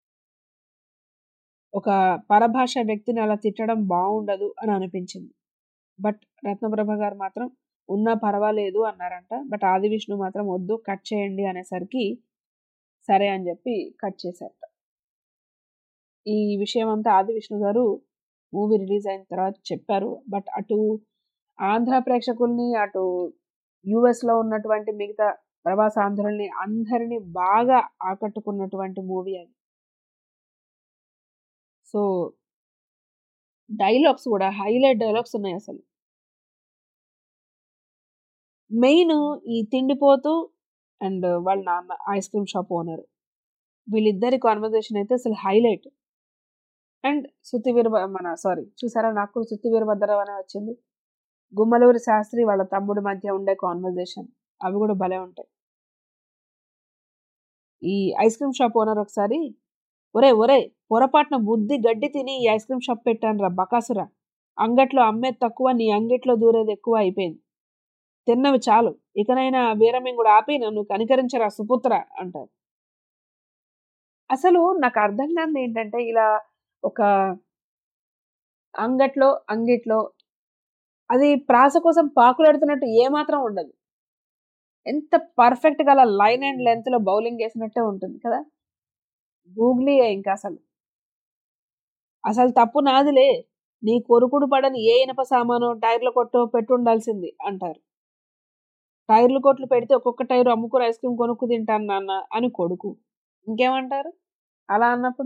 ఒక పరభాష వ్యక్తిని అలా తిట్టడం బాగుండదు అని అనిపించింది బట్ రత్నప్రభ గారు మాత్రం ఉన్నా పర్వాలేదు అన్నారంట బట్ ఆది విష్ణు మాత్రం వద్దు కట్ చేయండి అనేసరికి సరే అని చెప్పి కట్ చేశారట ఈ విషయం అంతా ఆది విష్ణు గారు మూవీ రిలీజ్ అయిన తర్వాత చెప్పారు బట్ అటు ఆంధ్ర ప్రేక్షకుల్ని అటు యుఎస్లో ఉన్నటువంటి మిగతా ప్రవాస ఆంధ్రుల్ని అందరినీ బాగా ఆకట్టుకున్నటువంటి మూవీ అది సో డైలాగ్స్ కూడా హైలైట్ డైలాగ్స్ ఉన్నాయి అసలు మెయిన్ ఈ తిండిపోతూ అండ్ వాళ్ళ నాన్న ఐస్ క్రీమ్ షాప్ ఓనర్ వీళ్ళిద్దరి కాన్వర్జేషన్ అయితే అసలు హైలైట్ అండ్ సుత్తి వీర మన సారీ చూసారా నాకు కూడా సుత్తి వీరభద్రరావు అనే వచ్చింది గుమ్మలూరి శాస్త్రి వాళ్ళ తమ్ముడి మధ్య ఉండే కాన్వర్జేషన్ అవి కూడా భలే ఉంటాయి ఈ ఐస్ క్రీమ్ షాప్ ఓనర్ ఒకసారి ఒరే ఒరే పొరపాటున బుద్ధి గడ్డి తిని ఈ ఐస్ క్రీమ్ షాప్ పెట్టాను రా బకాసురా అంగట్లో అమ్మేది తక్కువ నీ అంగిట్లో దూరేది ఎక్కువ అయిపోయింది తిన్నవి చాలు ఇకనైనా వీరమ్యం కూడా ఆపి నన్ను కనికరించరా సుపుత్ర అంటారు అసలు నాకు అర్థం కాదు ఏంటంటే ఇలా ఒక అంగట్లో అంగిట్లో అది ప్రాస కోసం పాకులాడుతున్నట్టు ఏమాత్రం ఉండదు ఎంత పర్ఫెక్ట్ గా అలా లైన్ అండ్ లెంత్ లో బౌలింగ్ వేసినట్టే ఉంటుంది కదా గూగ్లీ ఇంకా అసలు అసలు తప్పు నాదిలే నీ కొరుకుడు పడని ఏ ఇనప సామాను టైర్ల కొట్టో పెట్టుండాల్సింది అంటారు టైర్లు కొట్లు పెడితే ఒక్కొక్క టైర్ అమ్ముకుని ఐస్ క్రీమ్ కొనుక్కు తింటాను నాన్న అని కొడుకు ఇంకేమంటారు అలా అన్నప్పుడు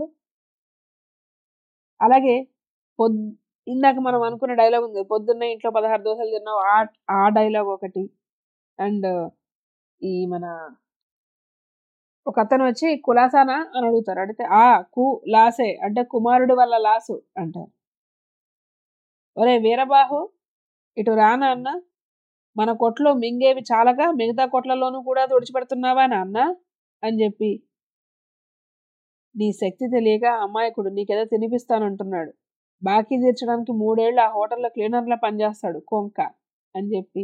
అలాగే పొద్ ఇందాక మనం అనుకున్న డైలాగ్ ఉంది పొద్దున్న ఇంట్లో పదహారు దోశలు తిన్నావు ఆ ఆ డైలాగ్ ఒకటి అండ్ ఈ మన ఒక అతను వచ్చి కులాసానా అని అడుగుతారు అడిగితే ఆ కు లాసే అంటే కుమారుడు వల్ల లాసు అంటారు ఒరే వీరబాహు ఇటు రానా అన్న మన కొట్లో మింగేవి చాలక మిగతా కొట్లలోనూ కూడా తుడిచిపెడుతున్నావా నాన్న అని చెప్పి నీ శక్తి తెలియక అమాయకుడు నీకేదో తినిపిస్తానంటున్నాడు బాకీ తీర్చడానికి మూడేళ్లు ఆ హోటల్లో క్లీనర్లా పనిచేస్తాడు కొంక అని చెప్పి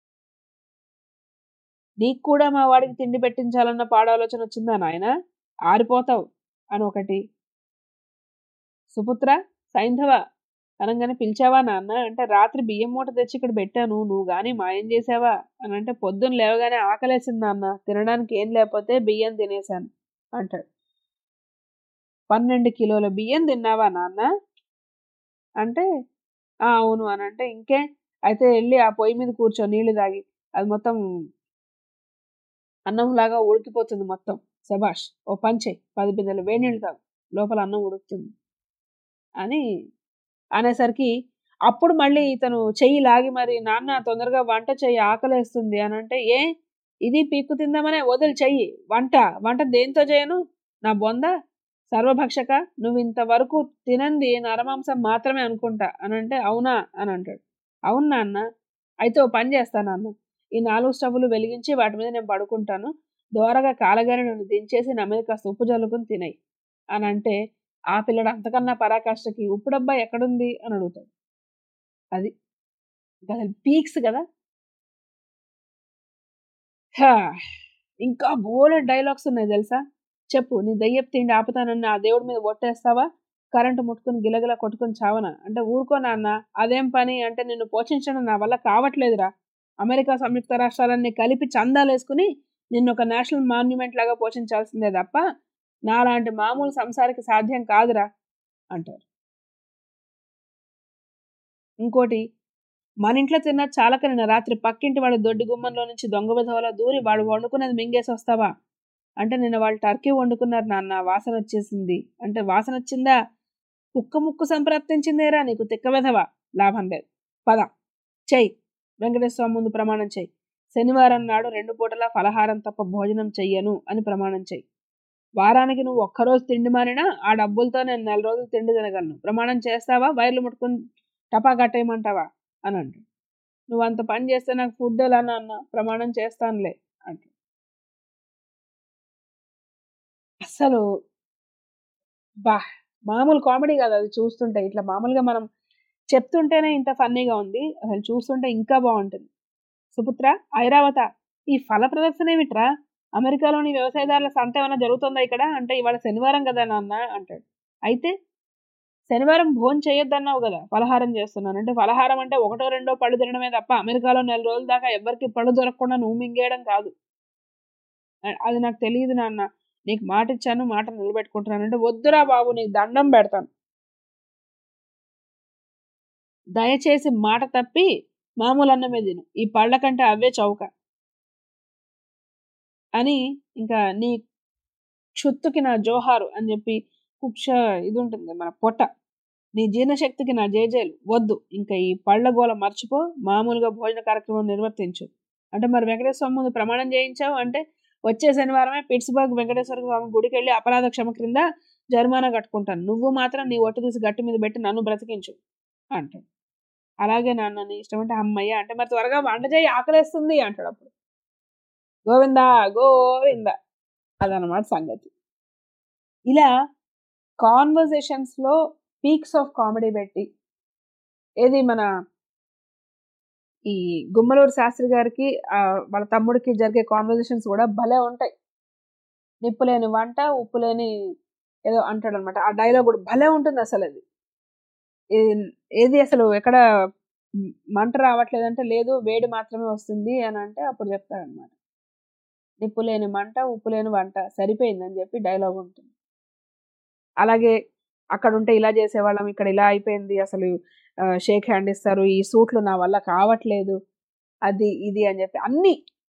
నీకు కూడా మా వాడికి తిండి పెట్టించాలన్న పాడాలోచన వచ్చిందా నాయన ఆరిపోతావు అని ఒకటి సుపుత్ర సైంధవ అనగానే పిలిచావా నాన్న అంటే రాత్రి బియ్యం మూట తెచ్చి ఇక్కడ పెట్టాను నువ్వు గాని మాయం చేసావా అని అంటే పొద్దున్న లేవగానే ఆకలేసింది నాన్న తినడానికి ఏం లేకపోతే బియ్యం తినేశాను అంటాడు పన్నెండు కిలోల బియ్యం తిన్నావా నాన్న అంటే "ఆ, అవును అని అంటే ఇంకే అయితే వెళ్ళి ఆ పొయ్యి మీద కూర్చో నీళ్లు తాగి అది మొత్తం అన్నం లాగా ఉడికిపోతుంది మొత్తం శబాష్ ఓ పంచే పది బిందెలు వేడి నీళ్ళు తాగు లోపల అన్నం ఉడుకుతుంది అని అనేసరికి అప్పుడు మళ్ళీ ఇతను చెయ్యి లాగి మరి నాన్న తొందరగా వంట చెయ్యి ఆకలేస్తుంది అని అంటే ఏ ఇది పీక్కు తిందామనే వదిలి చెయ్యి వంట వంట దేంతో చేయను నా బొంద సర్వభక్షక నువ్వు ఇంతవరకు తినంది నరమాంసం మాత్రమే అనుకుంటా అని అంటే అవునా అని అంటాడు అవును నాన్న అయితే ఓ పని చేస్తాను నాన్న ఈ నాలుగు స్టవ్లు వెలిగించి వాటి మీద నేను పడుకుంటాను దోరగా కాలగానే నన్ను దించేసి నా మీద కాస్త ఉప్పు జల్లుకుని తినేయి అని అంటే ఆ పిల్లడు అంతకన్నా పరాకాష్ఠకి ఉప్పు డబ్బా ఎక్కడుంది అని అడుగుతాడు అది ఇంకా అసలు పీక్స్ కదా హా, ఇంకా బోలే డైలాగ్స్ ఉన్నాయి తెలుసా చెప్పు నీ దయ్యపు తిండి ఆపుతానన్న ఆ దేవుడి మీద ఒట్టేస్తావా కరెంటు ముట్టుకుని గిలగిల కొట్టుకుని చావనా అంటే ఊరుకో నాన్న అదేం పని అంటే నిన్ను పోషించడం నా వల్ల కావట్లేదురా అమెరికా సంయుక్త రాష్ట్రాలన్నీ కలిపి చందాలు వేసుకుని నిన్ను ఒక నేషనల్ మాన్యుమెంట్ లాగా పోషించాల్సిందే తప్ప నాలాంటి మామూలు సంసారికి సాధ్యం కాదురా అంటారు ఇంకోటి మన ఇంట్లో తిన్న చాలక నిన్న రాత్రి పక్కింటి వాడి దొడ్డి గుమ్మంలో నుంచి దొంగ విధవలో దూరి వాడు వండుకున్నది మింగేసి వస్తావా అంటే నిన్న వాళ్ళు టర్కీ వండుకున్నారు నాన్న వాసన వచ్చేసింది అంటే వాసన వచ్చిందా కుక్క ముక్కు సంప్రాప్తించిందేరా నీకు తిక్క విధవా లాభం లేదు పద చెయ్యి వెంకటేశ్వర ముందు ప్రమాణం చెయ్యి శనివారం నాడు రెండు పూటల ఫలహారం తప్ప భోజనం చెయ్యను అని ప్రమాణం చెయ్యి వారానికి నువ్వు ఒక్కరోజు తిండి మారినా ఆ డబ్బులతో నేను నెల రోజులు తిండి తినగలను ప్రమాణం చేస్తావా వైర్లు ముట్టుకుని టపా కట్టేయమంటావా అని అంటు నువ్వు అంత పని చేస్తే నాకు ఫుడ్ ఎలా నాన్న ప్రమాణం చేస్తానులే అంటు అసలు బా మామూలు కామెడీ కాదు అది చూస్తుంటే ఇట్లా మామూలుగా మనం చెప్తుంటేనే ఇంత ఫన్నీగా ఉంది అసలు చూస్తుంటే ఇంకా బాగుంటుంది సుపుత్ర ఐరావత ఈ ఫల ప్రదర్శన ఏమిట్రా అమెరికాలోని వ్యవసాయదారుల సంత ఏమైనా జరుగుతుందా ఇక్కడ అంటే ఇవాళ శనివారం కదా నాన్న అంటాడు అయితే శనివారం భోజనం చేయొద్దన్నావు కదా ఫలహారం చేస్తున్నాను అంటే ఫలహారం అంటే ఒకటో రెండో పళ్ళు తినడమే తప్ప అమెరికాలో నెల రోజుల దాకా ఎవరికి పళ్ళు దొరకకుండా నువ్వు మింగేయడం కాదు అ- అది నాకు తెలియదు నాన్న నీకు మాట ఇచ్చాను మాట నిలబెట్టుకుంటున్నాను అంటే వద్దురా బాబు నీకు దండం పెడతాను దయచేసి మాట తప్పి మామూలు అన్నమే తిను ఈ పళ్ళ కంటే అవే చౌక అని ఇంకా నీ క్షుత్తుకి నా జోహారు అని చెప్పి కుక్ష ఇది ఉంటుంది మన పొట్ట నీ జీర్ణశక్తికి నా జేజేలు వద్దు ఇంకా ఈ పళ్ళ గోల మర్చిపో మామూలుగా భోజన కార్యక్రమం నిర్వర్తించు అంటే మరి వెంకటేశ్వర స్వామి ముందు ప్రమాణం చేయించావు అంటే వచ్చే శనివారమే పిట్స్బర్గ్ వెంకటేశ్వర స్వామి గుడికి వెళ్ళి అపరాధ క్షమ క్రింద జరిమానా కట్టుకుంటాను నువ్వు మాత్రం నీ ఒట్టు తీసి గట్టి మీద పెట్టి నన్ను బ్రతికించు అంటాడు అలాగే నాన్న నీ ఇష్టం అంటే అమ్మయ్య అంటే మరి త్వరగా వంట చేయి ఆకలేస్తుంది అంటాడు అప్పుడు గోవిందా గోవింద అదనమాట సంగతి ఇలా కాన్వర్జేషన్స్ లో పీక్స్ ఆఫ్ కామెడీ పెట్టి ఏది మన ఈ గుమ్మలూరు శాస్త్రి గారికి ఆ, వాళ్ళ తమ్ముడికి జరిగే కాన్వర్జేషన్స్ కూడా భలే ఉంటాయి నిప్పు లేని వంట ఉప్పు లేని ఏదో అంటాడు అనమాట ఆ డైలాగ్ కూడా భలే ఉంటుంది అసలు అది ఏ- ఏది అసలు ఎక్కడ మ్, మంట రావట్లేదంటే లేదు వేడి మాత్రమే వస్తుంది అని అంటే అప్పుడు చెప్తాడనమాట నిప్పు లేని మంట ఉప్పు లేని వంట సరిపోయిందని చెప్పి డైలాగ్ ఉంటుంది అలాగే అక్కడ ఉంటే ఇలా చేసేవాళ్ళం ఇక్కడ ఇలా అయిపోయింది అసలు షేక్ హ్యాండ్ ఇస్తారు ఈ సూట్లు నా వల్ల కావట్లేదు అది ఇది అని చెప్పి అన్నీ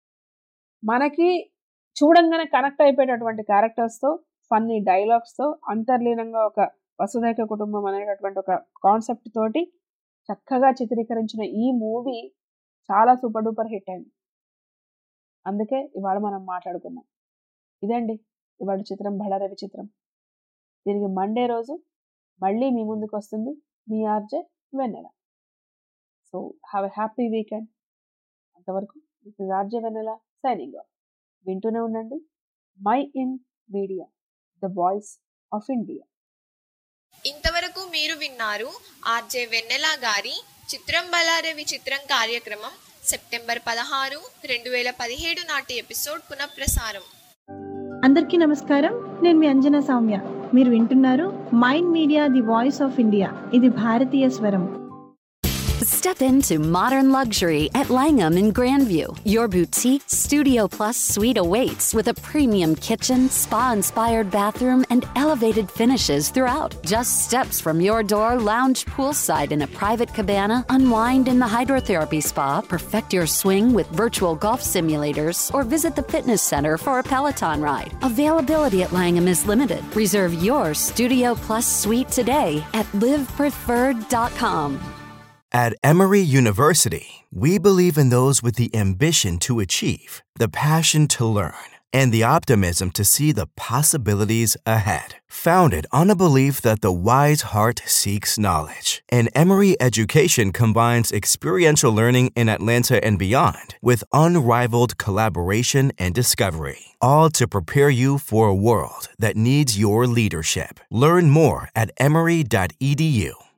మనకి చూడంగానే కనెక్ట్ అయిపోయేటటువంటి క్యారెక్టర్స్తో ఫన్నీ డైలాగ్స్తో అంతర్లీనంగా ఒక వసుదైక కుటుంబం అనేటటువంటి ఒక కాన్సెప్ట్ తోటి చక్కగా చిత్రీకరించిన ఈ మూవీ చాలా సూపర్ డూపర్ హిట్ అయింది అందుకే ఇవాళ మనం మాట్లాడుకున్నాం ఇదండి ఇవాళ చిత్రం బడారవి చిత్రం తిరిగి మండే రోజు మళ్ళీ మీ ముందుకు వస్తుంది మీ RJ Vennela so have a happy weekend అంతవరకు this is RJ Vennela signing off వింటూనే ఉండండి Mind Media the voice of India ఇంతవరకు మీరు విన్నారు ఆర్జే వెన్నెల గారి చిత్రం బలారవి చిత్రం కార్యక్రమం సెప్టెంబర్ పదహారు రెండు వేల పదిహేడు నాటి ఎపిసోడ్ పునఃప్రసారం అందరికీ నమస్కారం నేను మీ అంజనా సౌమ్య మీరు వింటున్నారు Mind Media the voice of India ఇది భారతీయ స్వరం Step into modern luxury at Langham in Grandview. Your boutique Studio Plus suite awaits with a premium kitchen, spa inspired bathroom, and elevated finishes throughout. Just steps from your door, lounge poolside in a private cabana, unwind in the hydrotherapy spa, perfect your swing with virtual golf simulators, or visit the fitness center for a Peloton ride. Availability at Langham is limited. Reserve your Studio Plus suite today at livepreferred.com. At Emory University, we believe in those with the ambition to achieve, the passion to learn, and the optimism to see the possibilities ahead. Founded on a belief that the wise heart seeks knowledge, and Emory education combines experiential learning in Atlanta and beyond with unrivaled collaboration and discovery, all to prepare you for a world that needs your leadership. Learn more at emory.edu.